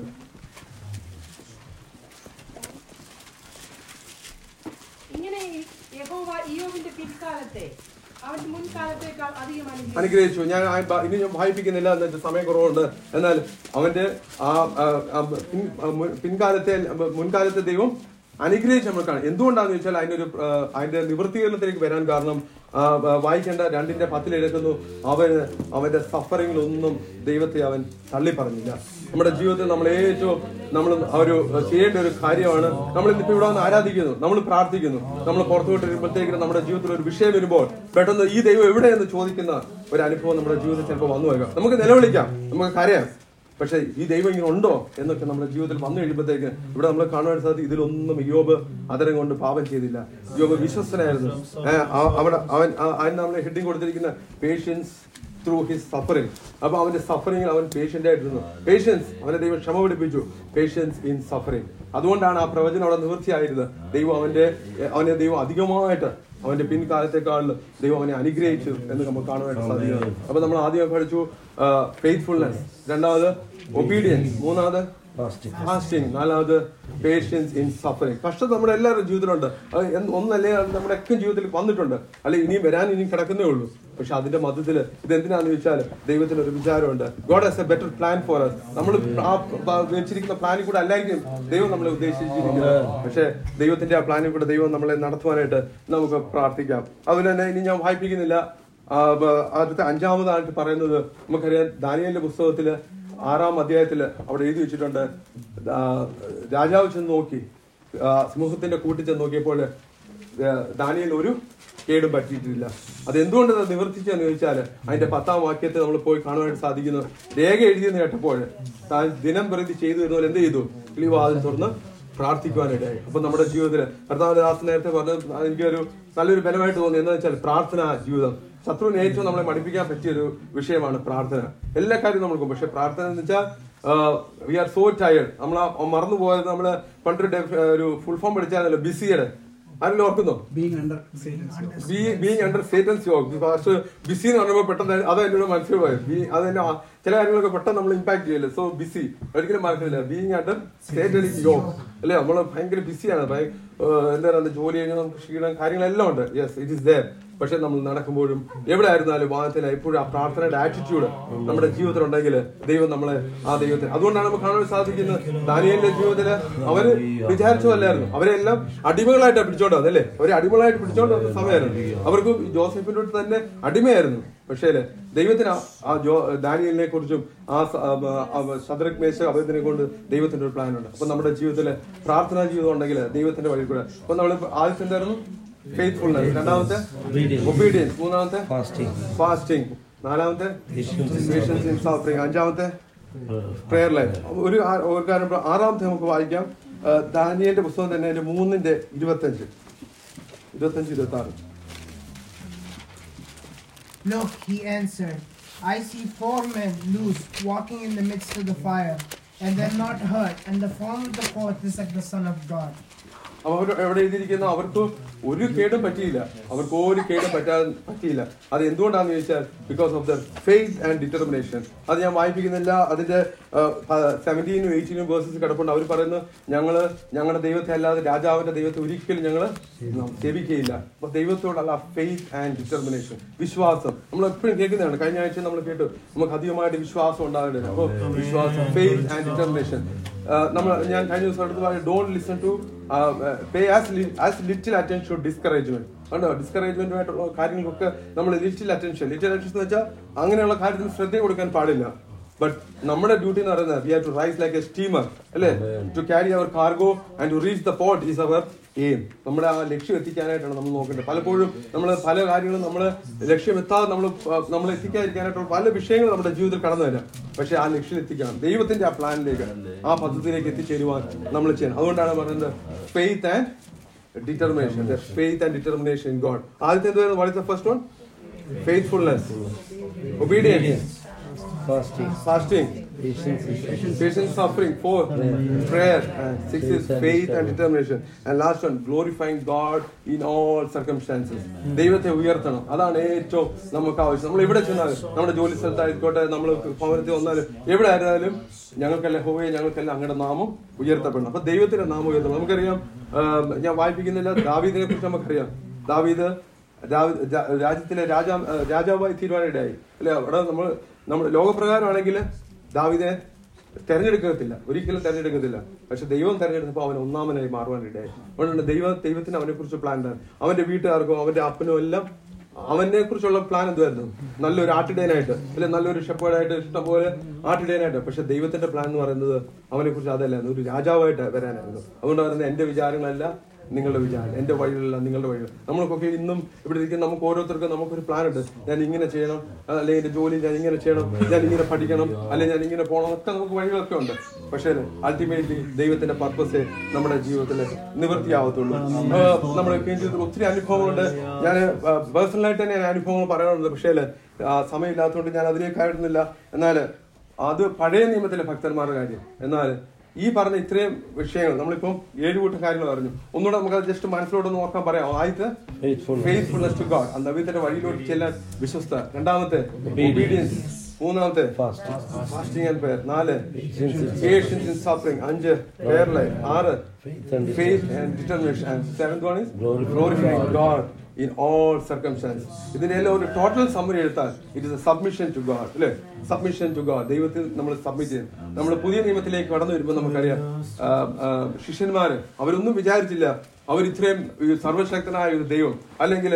ഇങ്ങനെ യഹോവ ഇയോബിന്റെ പിൽക്കാലത്തെ അവന്റെ മുൻകാലത്തേക്കാൾ അധികം അനുഗ്രഹിച്ചു അനുഗ്രഹിച്ചു ഞാൻ ആ ബ- ഇനി ഞാൻ വായിപ്പിക്കുന്നില്ല എന്നിട്ട് സമയം കുറവുണ്ട് എന്നാൽ അവന്റെ ആ ആ, ആ, പിൻ- ആ, മുൻ- പിൻകാലത്തെ മുൻകാലത്തെ ദൈവം അനുഗ്രഹിച്ച് നമ്മൾ കാണും എന്തുകൊണ്ടാണെന്ന് ചോദിച്ചാൽ അതിന്റെ ഒരു ആ, അതിന്റെ നിവൃത്തീകരണത്തിലേക്ക് വരാൻ കാരണം ആ, ആ, വായിക്കേണ്ട രണ്ടിന്റെ പത്തിൽ എഴുതുന്നു അവന് അവന്റെ സഫറിങ്ങിലൊന്നും ദൈവത്തെ അവൻ തള്ളി പറഞ്ഞില്ല നമ്മുടെ ജീവിതത്തിൽ നമ്മൾ ഏറ്റവും നമ്മൾ ഒരു ചെയ്യേണ്ട ഒരു കാര്യമാണ് നമ്മൾ ഇന്നിപ്പോ ഇവിടെ വന്ന് ആരാധിക്കുന്നു നമ്മൾ പ്രാർത്ഥിക്കുന്നു നമ്മൾ പുറത്തോട്ട് വരുമ്പോഴത്തേക്കും നമ്മുടെ ജീവിതത്തിൽ ഒരു വിഷയം വരുമ്പോൾ പെട്ടെന്ന് ഈ ദൈവം എവിടെയെന്ന് ചോദിക്കുന്ന ഒരു അനുഭവം നമ്മുടെ ജീവിതത്തിൽ ചിലപ്പോൾ വന്നു വരിക നമുക്ക് നിലവിളിക്കാം നമുക്ക് കരയാം പക്ഷെ ഈ ദൈവം ഇങ്ങനെ ഉണ്ടോ എന്നൊക്കെ നമ്മുടെ ജീവിതത്തിൽ വന്നു കഴിയുമ്പോഴത്തേക്ക് ഇവിടെ നമ്മൾ കാണുവാൻ സാധിക്കും ഇതിലൊന്നും യോബ് അതരം കൊണ്ട് പാപം ചെയ്തില്ല യോബ് വിശ്വസ്തനായിരുന്നു ഏ, ആ- അവിടെ അവൻ ആ- അവൻ നമ്മൾ ഹെഡിങ് കൊടുത്തിരിക്കുന്ന പേഷ്യൻസ് ത്രൂ ഹിസ് സഫറിങ് അപ്പൊ അവന്റെ സഫറിംഗിൽ അവൻ പേഷ്യന്റ് ആയിട്ടിരുന്നു പേഷ്യൻസ് അവനെ ദൈവം ക്ഷമ പിടിപ്പിച്ചു പേഷ്യൻസ് ഇൻ സഫറിംഗ് അതുകൊണ്ടാണ് ആ പ്രവചനം അവിടെ നിവൃത്തിയായിരുന്നത് ദൈവം അവന്റെ അവനെ ദൈവം അധികമായിട്ട് അവന്റെ പിൻകാലത്തെക്കാളിൽ ദൈവം അവനെ അനുഗ്രഹിച്ചു എന്ന് നമുക്ക് കാണുവാനായിട്ട് സാധിക്കുന്നത് അപ്പൊ നമ്മൾ ആദ്യം പഠിച്ചു ഫെയ്ത്ത്ഫുൾനെസ് രണ്ടാമത് ഒബീഡിയൻസ് മൂന്നാമത് ഫാസ്റ്റിംഗ് നാലാമത് പേഷ്യൻസ് ഇൻ സഫറിംഗ് കഷ്ടത നമ്മുടെ എല്ലാവരുടെ ജീവിതത്തിലുണ്ട് അത് എന്ത് ഒന്നല്ലേ അത് നമ്മുടെ ഒക്കെ ജീവിതത്തിൽ വന്നിട്ടുണ്ട് അല്ലെ ഇനിയും വരാൻ ഇനിയും കിടക്കുന്നേ ഉള്ളൂ പക്ഷെ അതിന്റെ മധ്യത്തിൽ ഇത് എന്തിനാന്ന് ചോദിച്ചാൽ ദൈവത്തിന് ഒരു വിചാരമുണ്ട് God has a better plan for us നമ്മൾ ആ പ- വെച്ചിരിക്കുന്ന പ്ലാനിൽ കൂടെ അല്ലായിരിക്കും ദൈവം നമ്മളെ ഉദ്ദേശിച്ചിരിക്കുന്നത് പക്ഷെ ദൈവത്തിന്റെ ആ പ്ലാനിൽ കൂടെ ദൈവം നമ്മളെ നടത്തുവാനായിട്ട് നമുക്ക് പ്രാർത്ഥിക്കാം അതുപോലെ തന്നെ ഇനി ഞാൻ വായിപ്പിക്കുന്നില്ല ആ, ബ- അടുത്ത അഞ്ചാമതായിട്ട് പറയുന്നത് നമുക്കറിയാം ദാനിയലിന്റെ പുസ്തകത്തില് ആറാം അധ്യായത്തില് അവിടെ എഴുതി വെച്ചിട്ടുണ്ട് ആ, രാജാവ് ചെന്ന് നോക്കി ആ, സമൂഹത്തിന്റെ കൂട്ടിൽ ചെന്ന് നോക്കിയപ്പോൾ ദാനിയൽ ഒരു കേടും പറ്റിയിട്ടില്ല അത് എന്തുകൊണ്ട് അത് നിവർത്തിച്ചെന്ന് ചോദിച്ചാൽ അതിന്റെ പത്താം വാക്യത്തെ നമ്മൾ പോയി കാണുവാനായിട്ട് സാധിക്കുന്നു രേഖ എഴുതിയെന്ന് കേട്ടപ്പോൾ താൻ ദിനം പ്രതി ചെയ്തു വരുന്നവർ എന്ത് ചെയ്തു കിളിവാതിൽ തുറന്ന് പ്രാർത്ഥിക്കുവാനിടയായി അപ്പൊ നമ്മുടെ ജീവിതത്തിൽ കർത്താവിന്റെ ദാസ് നേരത്തെ പറഞ്ഞത് എനിക്കൊരു നല്ലൊരു ബലമായിട്ട് തോന്നി എന്താ വെച്ചാൽ പ്രാർത്ഥന ജീവിതം ശത്രുവിന് ഏറ്റവും നമ്മളെ മടിപ്പിക്കാൻ പറ്റിയ ഒരു വിഷയമാണ് പ്രാർത്ഥന എല്ലാ കാര്യവും നമുക്ക് പക്ഷെ പ്രാർത്ഥന എന്ന് വെച്ചാൽ വി ആർ സോ ടയർഡ് നമ്മൾ മറന്നു പോയത് നമ്മള് പണ്ടൊരു ഡെഫ്- ഒരു ഫുൾ ഫോം പഠിച്ചാൽ ബിസിയുടെ ആരെങ്കിലും ഓർക്കുന്നോ being under Satan's yoke. Being under Satan's yoke fast BC എന്ന് പറയുമ്പോൾ പെട്ടെന്ന് അത് എന്നോട് മനസ്സിലായി ബി അത് തന്നെ ആ- ചില കാര്യങ്ങളൊക്കെ പെട്ടെന്ന് നമ്മൾ ഇമ്പാക്ട് ചെയ്യില്ല സോ ബിസി ഒരിക്കലും മറക്കുന്നില്ല ബീങ് അണ്ടർ സേറ്റൻ യോഗ് അല്ലേ നമ്മൾ ഭയങ്കര ബിസിയാണ് ഭയ- ഏഹ് എന്താ പറയുക ജോലി കഴിഞ്ഞാൽ നമുക്ക് ക്ഷീണം കാര്യങ്ങളെല്ലാം ഉണ്ട് യെസ് ഇറ്റ് ഇസ് ദയർ പക്ഷെ നമ്മൾ നടക്കുമ്പോഴും എവിടെ ആയിരുന്നാലും വാദത്തിൽ എപ്പോഴും ആ പ്രാർത്ഥനയുടെ ആറ്റിറ്റ്യൂഡ് നമ്മുടെ ജീവിതത്തിൽ ഉണ്ടെങ്കിൽ ദൈവം നമ്മളെ ആ ദൈവത്തിൽ അതുകൊണ്ടാണ് നമുക്ക് കാണാൻ സാധിക്കുന്നത് ദാനിയലിന്റെ ജീവിതത്തില് അവര് വിചാരിച്ചതല്ലായിരുന്നു അവരെല്ലാം അടിമകളായിട്ട് പിടിച്ചോണ്ട് വന്നല്ലേ അവരെ അടിമകളായിട്ട് പിടിച്ചോണ്ട് വന്ന സമയമായിരുന്നു അവർക്ക് ജോസഫിന്റെ അടുത്ത് തന്നെ അടിമയായിരുന്നു പക്ഷേ ദൈവത്തിന് ആ- ആ ജോ ദാനിയലിനെ കുറിച്ചും ആ ശദ്രക് മേശ അവത്തിനെ കൊണ്ട് ദൈവത്തിന്റെ ഒരു പ്ലാൻ ഉണ്ട് അപ്പൊ നമ്മുടെ ജീവിതത്തില് പ്രാർത്ഥനാ ജീവിതം ഉണ്ടെങ്കിൽ ദൈവത്തിന്റെ വഴി കൂടെ അപ്പൊ നമ്മൾ ആദ്യത്തെ എന്തായിരുന്നു ഫെയ്ത്ത്ഫുൾനെസ് രണ്ടാമത്തെ ഒബീഡിയൻസ് മൂന്നാമത്തെ Fasting. ഫാസ്റ്റിംഗ് നാലാമത്തെ പേഷ്യൻസ് ഇൻ സഫറിംഗ് അഞ്ചാമത്തെ പ്രെയർ ലൈഫ് ഒരു ആ- ഒരു കാര്യം പറ- ആറാമത്തെ നമുക്ക് വായിക്കാം ആ, ദാനിയേലിന്റെ പുസ്തകം തന്നെ അതിന്റെ മൂന്നിന്റെ ഇരുപത്തഞ്ച് ഇരുപത്തഞ്ച് ഇരുപത്തി ആറ് Look, he answered, I see four men loose walking in the midst of the fire, and they're not hurt, and the form of the fourth is like the Son of God. അപ്പൊ അവർ എവിടെ എഴുതിയിരിക്കുന്ന അവർക്ക് ഒരു കേടും പറ്റിയില്ല അവർക്ക് ഒരു കേടും പറ്റാൻ പറ്റിയില്ല അത് എന്തുകൊണ്ടാണെന്ന് ചോദിച്ചാൽ because of their faith and determination അത് ഞാൻ വായിപ്പിക്കുന്നില്ല അതിന്റെ സെവൻറ്റീനും എയ്റ്റീനും വേഴ്സസ് കിടപ്പുണ്ട് അവർ പറയുന്നത് ഞങ്ങള് ഞങ്ങളുടെ ദൈവത്തെ അല്ലാതെ രാജാവിന്റെ ദൈവത്തെ ഒരിക്കലും ഞങ്ങള് സേവിക്കുകയില്ല അപ്പൊ ദൈവത്തോടുള്ള ഫെയ്ത്ത് ആൻഡ് ഡിറ്റർമിനേഷൻ വിശ്വാസം നമ്മൾ എപ്പോഴും കേൾക്കുന്നതാണ് കഴിഞ്ഞ ആഴ്ച നമ്മൾ കേട്ടു നമുക്ക് അധികമായിട്ട് വിശ്വാസം ഉണ്ടാകേണ്ടത് അപ്പോൾ വിശ്വാസം ഫെയ്ത്ത് ആൻഡ് ഡിറ്റർമിനേഷൻ നമ്മൾ ഞാൻ കഴിഞ്ഞ ദിവസം അടുത്ത് പറഞ്ഞു don't listen to pay as as little attention to discouragement കണ്ടോ ഡിസ്കറേജ്മെന്റുമായിട്ടുള്ള കാര്യങ്ങൾക്കൊക്കെ നമ്മൾ ലിറ്റിൽ അറ്റൻഷൻ ലിറ്റിൽ അറ്റൻഷൻ എന്ന് വെച്ചാൽ അങ്ങനെയുള്ള കാര്യത്തിൽ ശ്രദ്ധ കൊടുക്കാൻ പാടില്ല ബട്ട് നമ്മുടെ ഡ്യൂട്ടി എന്ന് പറയുന്നത് we have to rise like a steamer അല്ലേ to carry our cargo and to reach the port is our aim നമ്മുടെ ആ ലക്ഷ്യം എത്തിക്കാനായിട്ടാണ് നമ്മൾ നോക്കേണ്ടത് പലപ്പോഴും നമ്മൾ പല കാര്യങ്ങളും നമ്മൾ ലക്ഷ്യം എത്താതെ നമ്മൾ നമ്മൾ എത്തിക്കാതിരിക്കാനായിട്ടുള്ള പല വിഷയങ്ങൾ നമ്മുടെ ജീവിതത്തിൽ കടന്നു വരാം പക്ഷെ ആ ലക്ഷ്യം എത്തിക്കണം ദൈവത്തിന്റെ ആ പ്ലാനിലേക്ക് ആ പദ്ധതിയിലേക്ക് എത്തിച്ചേരുവാൻ നമ്മൾ ചെയ്യണം അതുകൊണ്ടാണ് പറയുന്നത് faith and determination faith and determination in God ആദ്യത്തെ എന്തായിരുന്നു what is the first one faithfulness obedience Fasting. fasting Patience. patient suffering four prayer and six is faith and determination and last one glorifying god in all circumstances ദൈവത്തെ ഉയർത്തണം അതാണ് ഏറ്റവും നമുക്ക് ആവശ്യം നമ്മൾ എവിടെ ചെന്നാലും നമ്മുടെ ജോലി സ്ഥലത്തായിക്കോട്ടെ നമ്മൾ ഭവനത്തിൽ വന്നാലും എവിടെ ആയിരുന്നാലും ഞങ്ങൾക്കെല്ലാം ഹോയെ ഞങ്ങൾക്കെല്ലാം അങ്ങയുടെ നാമം ഉയർത്തപ്പെടണം അപ്പൊ ദൈവത്തിന്റെ നാമം ഉയർത്തണം നമുക്കറിയാം ആം, ഞാൻ വായിപ്പിക്കുന്നില്ല ദാവീദിനെ കുറിച്ച് നമുക്കറിയാം ദാവീദ് രാ- രാ- രാജ്യത്തിലെ രാജാ രാജാവായി തീരുവാനിടയായി അല്ലെ അവിടെ നമ്മൾ നമ്മൾ ലോകപ്രകാരമാണെങ്കിൽ ദാവിദെ തെരഞ്ഞെടുക്കത്തില്ല ഒരിക്കലും തെരഞ്ഞെടുക്കത്തില്ല പക്ഷെ ദൈവം തെരഞ്ഞെടുത്തപ്പോൾ അവൻ ഒന്നാമനായി മാറുവാനിടയായി അതുകൊണ്ട് ദൈവ ദൈവത്തിന് അവനെ കുറിച്ച് പ്ലാൻ അവന്റെ വീട്ടുകാർക്കും അവന്റെ അപ്പനും എല്ലാം അവനെ കുറിച്ചുള്ള പ്ലാൻ എന്തുവായിരുന്നു നല്ലൊരു ആട്ടിടയനായിട്ട് അല്ലെ നല്ലൊരു ഷെപ്പേർഡായിട്ട് ഇഷ്ടംപോലെ ആട്ടിടയനായിട്ട് പക്ഷെ ദൈവത്തിന്റെ പ്ലാൻ എന്ന് പറയുന്നത് അവനെ കുറിച്ച് അതല്ലായിരുന്നു ഒരു രാജാവായിട്ട് വരാനായിരുന്നു അതുകൊണ്ട് പറയുന്നത് എന്റെ വിചാരങ്ങളല്ല നിങ്ങളുടെ വിചാരം എന്റെ വഴികളല്ല നിങ്ങളുടെ വഴികൾ നമ്മൾക്കൊക്കെ ഇന്നും ഇവിടെ ഇരിക്കുന്ന നമുക്ക് ഓരോരുത്തർക്കും നമുക്കൊരു പ്ലാൻ ഉണ്ട് ഞാൻ ഇങ്ങനെ ചെയ്യണം അല്ലെങ്കിൽ എന്റെ ജോലി ഞാൻ ഇങ്ങനെ ചെയ്യണം ഞാൻ ഇങ്ങനെ പഠിക്കണം അല്ലെങ്കിൽ ഞാൻ ഇങ്ങനെ പോകണം ഒക്കെ നമുക്ക് വഴികളൊക്കെ ഉണ്ട് പക്ഷേ അൾട്ടിമേറ്റ്ലി ദൈവത്തിന്റെ പർപ്പസ് നമ്മുടെ ജീവിതത്തിൽ നിവൃത്തിയാവത്തുള്ളൂ നമ്മുടെ ജീവിതത്തിൽ ഒത്തിരി അനുഭവങ്ങളുണ്ട് ഞാൻ പേഴ്സണലായിട്ട് തന്നെ ഞാൻ അനുഭവങ്ങൾ പറയാറുണ്ട് പക്ഷേ സമയമില്ലാത്തതുകൊണ്ട് ഞാൻ അതിലേക്ക് ആയിരുന്നില്ല എന്നാൽ അത് പഴയ നിയമത്തിലെ ഭക്തന്മാരുടെ കാര്യം എന്നാൽ ഈ പറഞ്ഞ ഇത്രയും വിഷയങ്ങൾ നമ്മളിപ്പം ഏഴ് കൂട്ടം കാര്യങ്ങൾ പറഞ്ഞു ഒന്നുകൂടെ നമുക്ക് അത് ജസ്റ്റ് മനസ്സിലോട്ടൊന്ന് ഓർക്കാൻ പറയാം ആദ്യത്തെ ഫെയ്ത്ത്ഫുൾനെസ് ടു ഗാഡ് ആ നവീത്തിന്റെ വഴിയിലോട്ട് ചെല്ലാൻ വിശ്വസ്ത രണ്ടാമത്തെ ഒബീഡിയൻസ് മൂന്നാമത്തെ ഫാസ്റ്റിംഗ് ആൻഡ് പ്രയർ നാല് പേഷ്യൻസ് ഇൻ സഫറിംഗ് അഞ്ച് പ്രയർ ലൈഫ് ആറ് faith and determination and seventh one is glorifying God in all circumstance ഇതിനെല്ലാം ഒരു ടോട്ടൽ സമ്മറി എടുത്താൽ it is a submission to God അല്ലെ സബ്മിഷൻ ടു ഗാഡ് ദൈവത്തിൽ നമ്മൾ submit ചെയ്യും നമ്മൾ പുതിയ നിയമത്തിലേക്ക് കടന്നു വരുമ്പോൾ നമുക്കറിയാം ആ, ആ, ശിഷ്യന്മാര് അവരൊന്നും വിചാരിച്ചില്ല അവർ ഇത്രയും ഈ സർവശക്തനായ ഒരു ദൈവം അല്ലെങ്കിൽ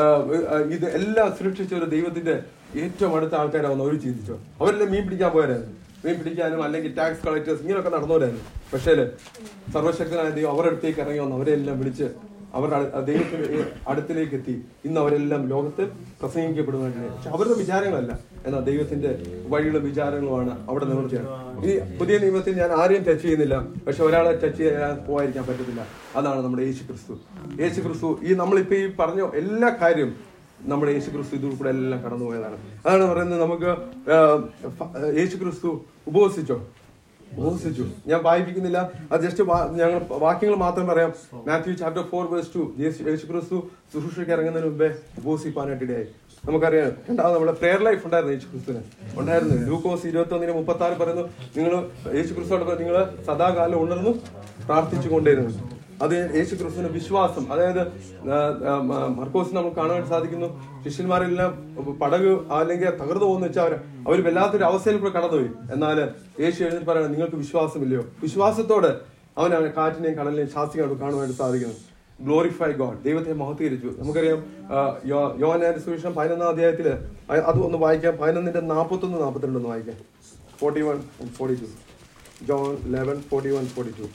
ഇത് എല്ലാം സൃഷ്ടിച്ച ഒരു ദൈവത്തിന്റെ ഏറ്റവും അടുത്ത ആൾക്കാരാവുന്ന അവർ ചിന്തിച്ചു അവരെല്ലാം മീൻ പിടിക്കാൻ പോയായിരുന്നു മീൻ പിടിക്കാനും അല്ലെങ്കിൽ ടാക്സ് കളക്ടേഴ്സ് ഇങ്ങനെയൊക്കെ നടന്നവരായിരുന്നു പക്ഷേ സർവശക്തനായ ദൈവം അവരുടെ അടുത്തേക്ക് ഇറങ്ങി വന്ന് അവരെല്ലാം വിളിച്ച് അവരുടെ അടു- ദൈവത്തിന്റെ അടുത്തിലേക്ക് എത്തി ഇന്ന് അവരെല്ലാം ലോകത്ത് പ്രസംഗിക്കപ്പെടുന്നുണ്ട് പക്ഷെ അവരുടെ വിചാരങ്ങളല്ല എന്നാൽ ദൈവത്തിന്റെ വഴികളും വിചാരങ്ങളുമാണ് അവിടെ നിവർത്തിയാണ് ഈ പുതിയ നിയമത്തിൽ ഞാൻ ആരെയും ടച്ച് ചെയ്യുന്നില്ല പക്ഷെ ഒരാളെ ടച്ച് ചെയ്യാൻ പോകാതിരിക്കാൻ പറ്റത്തില്ല അതാണ് നമ്മുടെ യേശു ക്രിസ്തു യേശു ക്രിസ്തു ഈ നമ്മളിപ്പോ ഈ പറഞ്ഞ എല്ലാ കാര്യവും നമ്മുടെ യേശു ക്രിസ്തു ഇതിൽ കൂടെ എല്ലാം കടന്നുപോയതാണ് അതാണ് പറയുന്നത് നമുക്ക് ആ, ഫ- യേശു ക്രിസ്തു ഉപവസിച്ചോ ഉപവസിച്ചു ഞാൻ വായിപ്പിക്കുന്നില്ല അത് ജസ്റ്റ് ഞങ്ങൾ വാക്യങ്ങൾ മാത്രം പറയാം Matthew chapter four verse two യേശു ക്രിസ്തു ശുശ്രൂഷയ്ക്ക് ഇറങ്ങുന്നതിന് മുമ്പേ ഉപവസിപ്പാനായിട്ട് ഇടയായി നമുക്കറിയാം രണ്ടാമത് നമ്മുടെ പ്രെയർ ലൈഫ് ഉണ്ടായിരുന്നു യേശു ക്രിസ്തുവിന് ഉണ്ടായിരുന്നു ലൂക്കോസ് ഇരുപത്തി ഒന്നിന് മുപ്പത്തി ആറ് പറയുന്നു നിങ്ങൾ യേശു ക്രിസ്തുவோട് നിങ്ങൾ സദാകാലം ഉണർന്നു പ്രാർത്ഥിച്ചു കൊണ്ടേയിരുന്നു അത് യേശു ക്രിസ്തുവിന്റെ വിശ്വാസം അതായത് ആ, ആ, മ- മർക്കോസ് നമുക്ക് കാണാൻ സാധിക്കുന്നു ശിഷ്യന്മാരെല്ലാം പടക് അല്ലെങ്കിൽ തകർന്നു പോകുന്ന വെച്ചാൽ അവർ അവർ വല്ലാത്തൊരു അവസ്ഥയിൽ കൂടെ കടന്നുപോയി എന്നാൽ യേശു എഴുന്നേറ്റ് പറയണം നിങ്ങൾക്ക് വിശ്വാസമില്ലയോ വിശ്വാസത്തോടെ അവൻ അവനെ കാറ്റിനെയും കടലിനെയും ശാസ്ത്രികളും കാണുവാനായിട്ട് സാധിക്കുന്നു ഗ്ലോറിഫൈ ഗോഡ് ദൈവത്തെ മഹത്വീകരിച്ചു നമുക്കറിയാം ആ, യോ- യോഹന്നാന്റെ സുവിശേഷം പതിനൊന്നാം അധ്യായത്തില് അ- അത് ഒന്ന് വായിക്കാം പതിനൊന്നിന്റെ നാൽപ്പത്തൊന്ന് നാൽപ്പത്തിരണ്ട് ഒന്ന് വായിക്കാം forty one forty two John eleven forty one forty two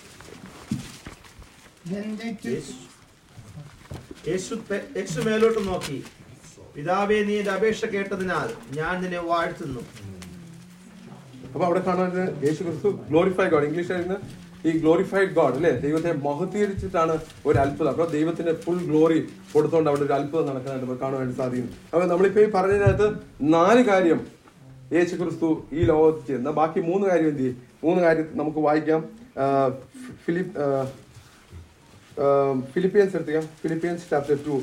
Then they took യേശു തെ- യേശു മേലോട്ട് നോക്കി പിതാവേ നീ എന്റെ അപേക്ഷ കേട്ടതിനാൽ ഞാൻ നിന്നെ വാഴ്ത്തുന്നു അപ്പൊ അവിടെ കാണാൻ യേശു ക്രിസ്തു ഗ്ലോറിഫൈ ഗോഡ് ഇംഗ്ലീഷ് ആയിരുന്നു ഈ ഗ്ലോറിഫൈഡ് ഗോഡ് അല്ലെ ദൈവത്തെ മഹത്വീകരിച്ചിട്ടാണ് ഒരു അത്ഭുതം അപ്പൊ ദൈവത്തിന് ഫുൾ ഗ്ലോറി കൊടുത്തുകൊണ്ട് അവിടെ ഒരു അത്ഭുതം നടക്കാനായിട്ട് നമുക്ക് കാണാൻ വേണ്ടി സാധിക്കും അപ്പൊ നമ്മളിപ്പോ ഈ പറഞ്ഞതിനകത്ത് നാല് കാര്യം യേശു ക്രിസ്തു ഈ ലോകത്ത് ചെയ്യുന്ന ബാക്കി മൂന്ന് കാര്യം എന്ത് ചെയ്യും മൂന്ന് കാര്യം നമുക്ക് വായിക്കാം ആ, ഫിലിപ്പ് ആ, ആ, ഫിലിപ്പിയൻസ് എടുത്തിക്കാം Philippians chapter two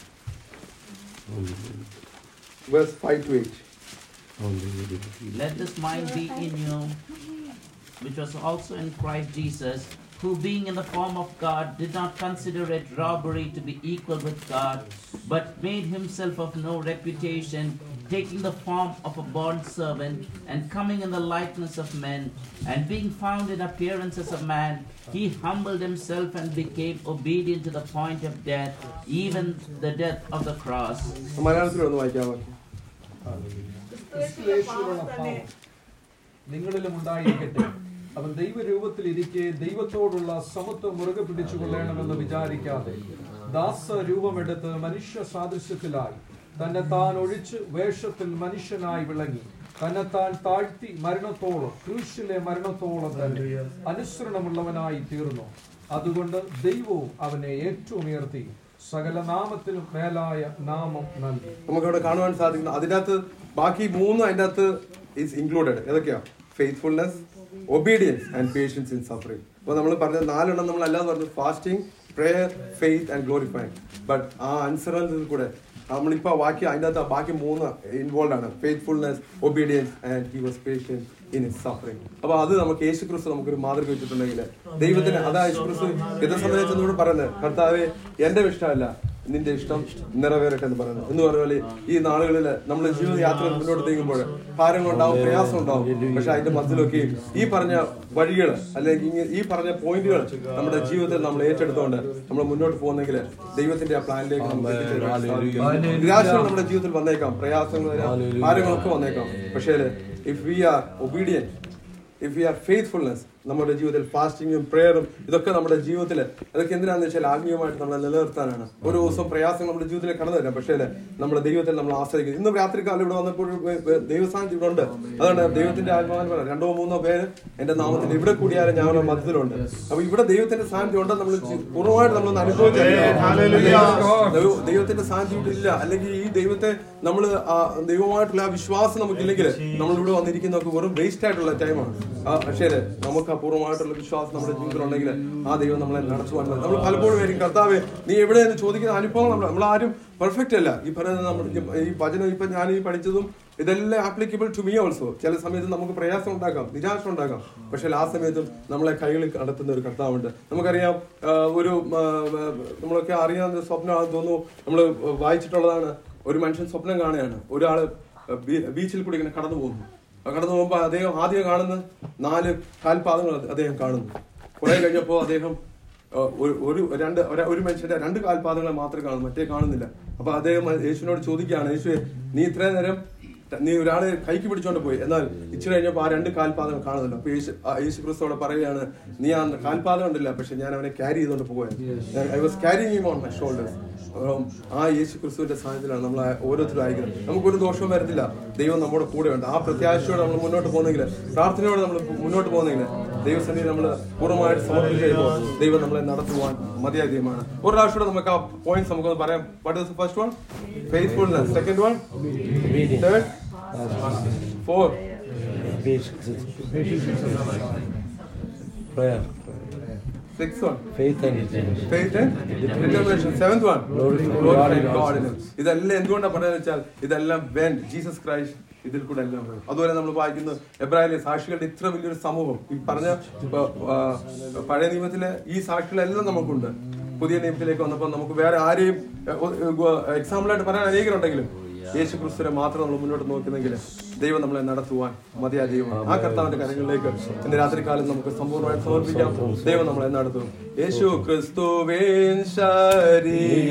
verse five to eight Let this mind be in you, which was also in Christ Jesus, who being in the form of God did not consider it robbery to be equal with God, but made himself of no reputation, taking the form of a bond servant, and coming in the likeness of men, and being found in appearance as a man, he humbled himself and became obedient to the point of death, even the death of the cross. മലയാളത്തിൽ ഒന്ന് വായിക്കാമോ ക്രിസ്തുയേശുവിലുള്ള ഭാവം നിങ്ങളിലും ഉണ്ടായിരിക്കട്ടെ അവൻ ദൈവരൂപത്തിൽ ഇരിക്കെ ദൈവത്തോടുള്ള സമത്വം മുറുകെ പിടിച്ചുകൊള്ളണമെന്ന് വിചാരിക്കാതെ ദാസ രൂപമെടുത്ത് മനുഷ്യ സാദൃശ്യത്തിലായി തന്നെ താൻ ഒഴിച്ച് വേഷത്തിൽ മനുഷ്യനായി വിളങ്ങി തന്നെ താൻ താഴ്ത്തി മരണത്തോളം ക്രൂശിലെ മരണത്തോളം തന്നെ അനുസരണമുള്ളവനായി തീർന്നു അതുകൊണ്ട് ദൈവവും അവനെ ഏറ്റവും ഉയർത്തി സകല നാമത്തിലും മേലായ നാമം നൽകി നമുക്കവിടെ കാണുവാൻ സാധിക്കുന്നു അതിനകത്ത് ബാക്കി മൂന്നും അതിൻ്റെ അകത്ത് ഈസ് ഇൻക്ലൂഡഡ് ഏതൊക്കെയാ faithfulness obedience and patience in suffering അപ്പോൾ നമ്മൾ പറഞ്ഞ നാലെണ്ണം നമ്മൾ അല്ലാതെ പറഞ്ഞു fasting prayer faith and glorifying but ആ അനുസരണത്തിൽ കൂടെ നമ്മളിപ്പോൾ ബാക്കി അതിൻ്റെ അകത്ത് ബാക്കി മൂന്ന് ഇൻവോൾവ് ആണ് faithfulness obedience and he was patient in is suffering അപ്പൊ അത് നമുക്ക് യേശു ക്രിസ്തു നമുക്കൊരു മാതൃക വെച്ചിട്ടുണ്ടെങ്കിൽ ദൈവത്തിന് അതാ യേശു ക്രിസ്തു യുദ്ധസമയത്ത് എന്നോട് പറയുന്നത് കർത്താവെ എന്റെ ഇഷ്ടമല്ല നിന്റെ ഇഷ്ടം നിറവേറട്ടെ എന്ന് പറയുന്നത് എന്ന് പറഞ്ഞ പോലെ ഈ നാളുകളിൽ നമ്മുടെ ജീവിതയാത്ര മുന്നോട്ട് നീങ്ങുമ്പോൾ ഭാരങ്ങളുണ്ടാവും പ്രയാസം ഉണ്ടാവും പക്ഷെ അതിന്റെ മധ്യലൊക്കെ ഈ പറഞ്ഞ വഴികൾ അല്ലെങ്കിൽ ഇങ്ങ- ഈ പറഞ്ഞ പോയിന്റുകൾ നമ്മുടെ ജീവിതത്തിൽ നമ്മൾ ഏറ്റെടുത്തുകൊണ്ട് നമ്മൾ മുന്നോട്ട് പോകുന്നെങ്കിൽ ദൈവത്തിന്റെ ആ പ്ലാനിലേക്ക് നമുക്ക് എത്തിച്ചേരാൻ സാധിക്കും. നിരാശകൾ നമ്മുടെ ജീവിതത്തിൽ വന്നേക്കാം പ്രയാസങ്ങൾ വരാം ഭാരങ്ങളൊക്കെ വന്നേക്കാം പക്ഷേ if we are obedient if we are faithfulness നമ്മുടെ ജീവിതത്തിൽ ഫാസ്റ്റിങ്ങും പ്രേയറും ഇതൊക്കെ നമ്മുടെ ജീവിതത്തിൽ അതൊക്കെ എന്തിനാന്ന് വെച്ചാൽ ആത്മീയമായിട്ട് നമ്മളെ നിലനിർത്താനാണ് ഒരു ദിവസം പ്രയാസം നമ്മുടെ ജീവിതത്തിൽ കടന്നു വരാം പക്ഷേ നമ്മുടെ ദൈവത്തിൽ നമ്മൾ ആശ്രയിക്കുന്നത് ഇന്ന് രാത്രികാലം ഇവിടെ വന്നപ്പോൾ ദൈവസാന്നിധ്യം ഇവിടെ ഉണ്ട് അതുകൊണ്ട് ദൈവത്തിന്റെ ആത്മാവിന് പറയാം രണ്ടോ മൂന്നോ പേര് എന്റെ നാമത്തിൽ ഇവിടെ കൂടിയാലും ഞങ്ങളുടെ മധ്യത്തിലുണ്ട് അപ്പൊ ഇവിടെ ദൈവത്തിന്റെ സാന്നിധ്യം ഉണ്ട് നമ്മൾ ജി- പൂർണ്ണമായിട്ട് നമ്മളൊന്ന് അനുഭവിച്ചു ദൈവത്തിന്റെ സാന്നിധ്യം ഇവിടെ ഇല്ല അല്ലെങ്കിൽ ഈ ദൈവത്തെ നമ്മൾ ദൈവമായിട്ടുള്ള ആ വിശ്വാസം നമുക്കില്ലെങ്കിൽ നമ്മൾ ഇവിടെ വന്നിരിക്കുന്നതൊക്കെ വെറും വേസ്റ്റ് ആയിട്ടുള്ള ടൈമാണ് പക്ഷേ നമുക്ക് അപൂർവമായിട്ടുള്ള വിശ്വാസം നമ്മുടെ ജീവിതത്തിൽ ഉണ്ടെങ്കിൽ ആ ദൈവം നമ്മളെ നടത്തുവാൻ നമ്മൾ പലപ്പോഴും ആയിരിക്കും കർത്താവ് നീ എവിടെയെന്ന് ചോദിക്കുന്ന അനുഭവം നമ്മൾ നമ്മളാരും പെർഫെക്റ്റ് അല്ല ഈ പറയുന്നത് നമ്മൾ ഈ വചനം ഇപ്പൊ ഞാൻ ഈ പഠിച്ചതും ഇതെല്ലാം ആപ്ലിക്കബിൾ ടു മീ ഓൾസോ ചില സമയത്ത് നമുക്ക് പ്രയാസം ഉണ്ടാക്കാം നിരാശ ഉണ്ടാക്കാം പക്ഷെ ആ സമയത്തും നമ്മളെ കൈകളിൽ കടത്തുന്ന ഒരു കർത്താവുണ്ട് നമുക്കറിയാം ആ, ഒരു ആ, നമ്മളൊക്കെ അറിയാവുന്ന സ്വപ്നമാണെന്ന് തോന്നുന്നു നമ്മൾ വായിച്ചിട്ടുള്ളതാണ് ഒരു മനുഷ്യൻ സ്വപ്നം കാണുകയാണ് ഒരാള് ബീ- ബീച്ചിൽ കൂടി ഇങ്ങനെ കടന്നു പോകുന്നു ആ കടന്നു പോകുമ്പോൾ അദ്ദേഹം ആദ്യം കാണുന്ന നാല് കാൽപാദങ്ങൾ അദ്ദേഹം കാണുന്നു കുറെ കഴിഞ്ഞപ്പോൾ അദ്ദേഹം ആ, ഒരു- ഒരു രണ്ട് ഒരു- ഒരു മനുഷ്യന്റെ രണ്ട് കാൽപാദങ്ങളെ മാത്രമേ കാണുന്നു മറ്റേ കാണുന്നില്ല അപ്പൊ അദ്ദേഹം യേശുവിനോട് ചോദിക്കുകയാണ് യേശുവെ നീ ഇത്രയും നേരം നീ ഒരാളെ കൈക്ക് പിടിച്ചോണ്ട് പോയി എന്നാൽ ഇച്ചിരി കഴിഞ്ഞപ്പോൾ ആ രണ്ട് കാൽപാദങ്ങൾ കാണുന്നില്ല അപ്പൊ യേശു ആ യേശു ക്രിസ്തോടെ പറയുകയാണ് നീ ആ കാൽപാദം ഉണ്ടില്ല പക്ഷെ ഞാൻ അവനെ ക്യാരി ചെയ്തുകൊണ്ട് പോവുകയാണ് I was carrying on my shoulders ആ യേശു ക്രിസ്തുവിന്റെ സാന്നിധ്യത്തിലാണ് നമ്മൾ ഓരോരുത്തരും അയക്കുന്നത് നമുക്കൊരു ദോഷവും വരത്തില്ല ദൈവം നമ്മുടെ കൂടെ ഉണ്ട് ആ പ്രത്യാശയോടെ നമ്മൾ മുന്നോട്ട് പോകുന്നെങ്കിൽ പ്രാർത്ഥനയോടെ നമ്മൾ മുന്നോട്ട് പോകുന്നെങ്കിൽ ദൈവസന്നിധി നമ്മൾ പൂർണ്ണമായിട്ട് സമർപ്പിച്ച് കഴിയുമ്പോൾ ദൈവം നമ്മളെ നടത്തുവാൻ മതിയായ ദൈവമാണ് ഒരു പ്രാവശ്യം നമുക്ക് ആ പോയിന്റ്സ് നമുക്കൊന്ന് പറയാം what is first one faithfulness second one third four Prayer. Six one Faith and determination. Faith determination seventh one Glorify God in us. ഇതെല്ലാം എന്തുകൊണ്ടാണ് പറയുന്നത് വെച്ചാൽ ഇതെല്ലാം വെൻ ജീസസ് ക്രൈസ്റ്റ് ഇതിൽ കൂടെ എല്ലാം വരും അതുപോലെ നമ്മൾ വായിക്കുന്നു എബ്രാഹിലെ സാക്ഷികളുടെ ഇത്ര വലിയൊരു സമൂഹം ഈ പറഞ്ഞ ഇപ്പൊ, ആ, പഴയ നിയമത്തിലെ ഈ സാക്ഷികളെല്ലാം നമുക്കുണ്ട് പുതിയ നിയമത്തിലേക്ക് വന്നപ്പോൾ നമുക്ക് വേറെ ആരെയും എക്സാമ്പിളായിട്ട് പറയാൻ അനേകരുണ്ടെങ്കിലും യേശു ക്രിസ്തുവിനെ മാത്രം നമ്മൾ മുന്നോട്ട് നോക്കുന്നെങ്കിൽ ദൈവം നമ്മളെ നടത്തുവാൻ മതിയായ ദൈവമാണ് ആ കർത്താവിന്റെ കാര്യങ്ങളിലേക്ക് ഇന്ന് രാത്രികാലം നമുക്ക് സമ്പൂർണ്ണമായിട്ട് സമർപ്പിക്കാം ദൈവം നമ്മളെ നടത്തും യേശു ക്രിസ്തുവേൻ ശരീ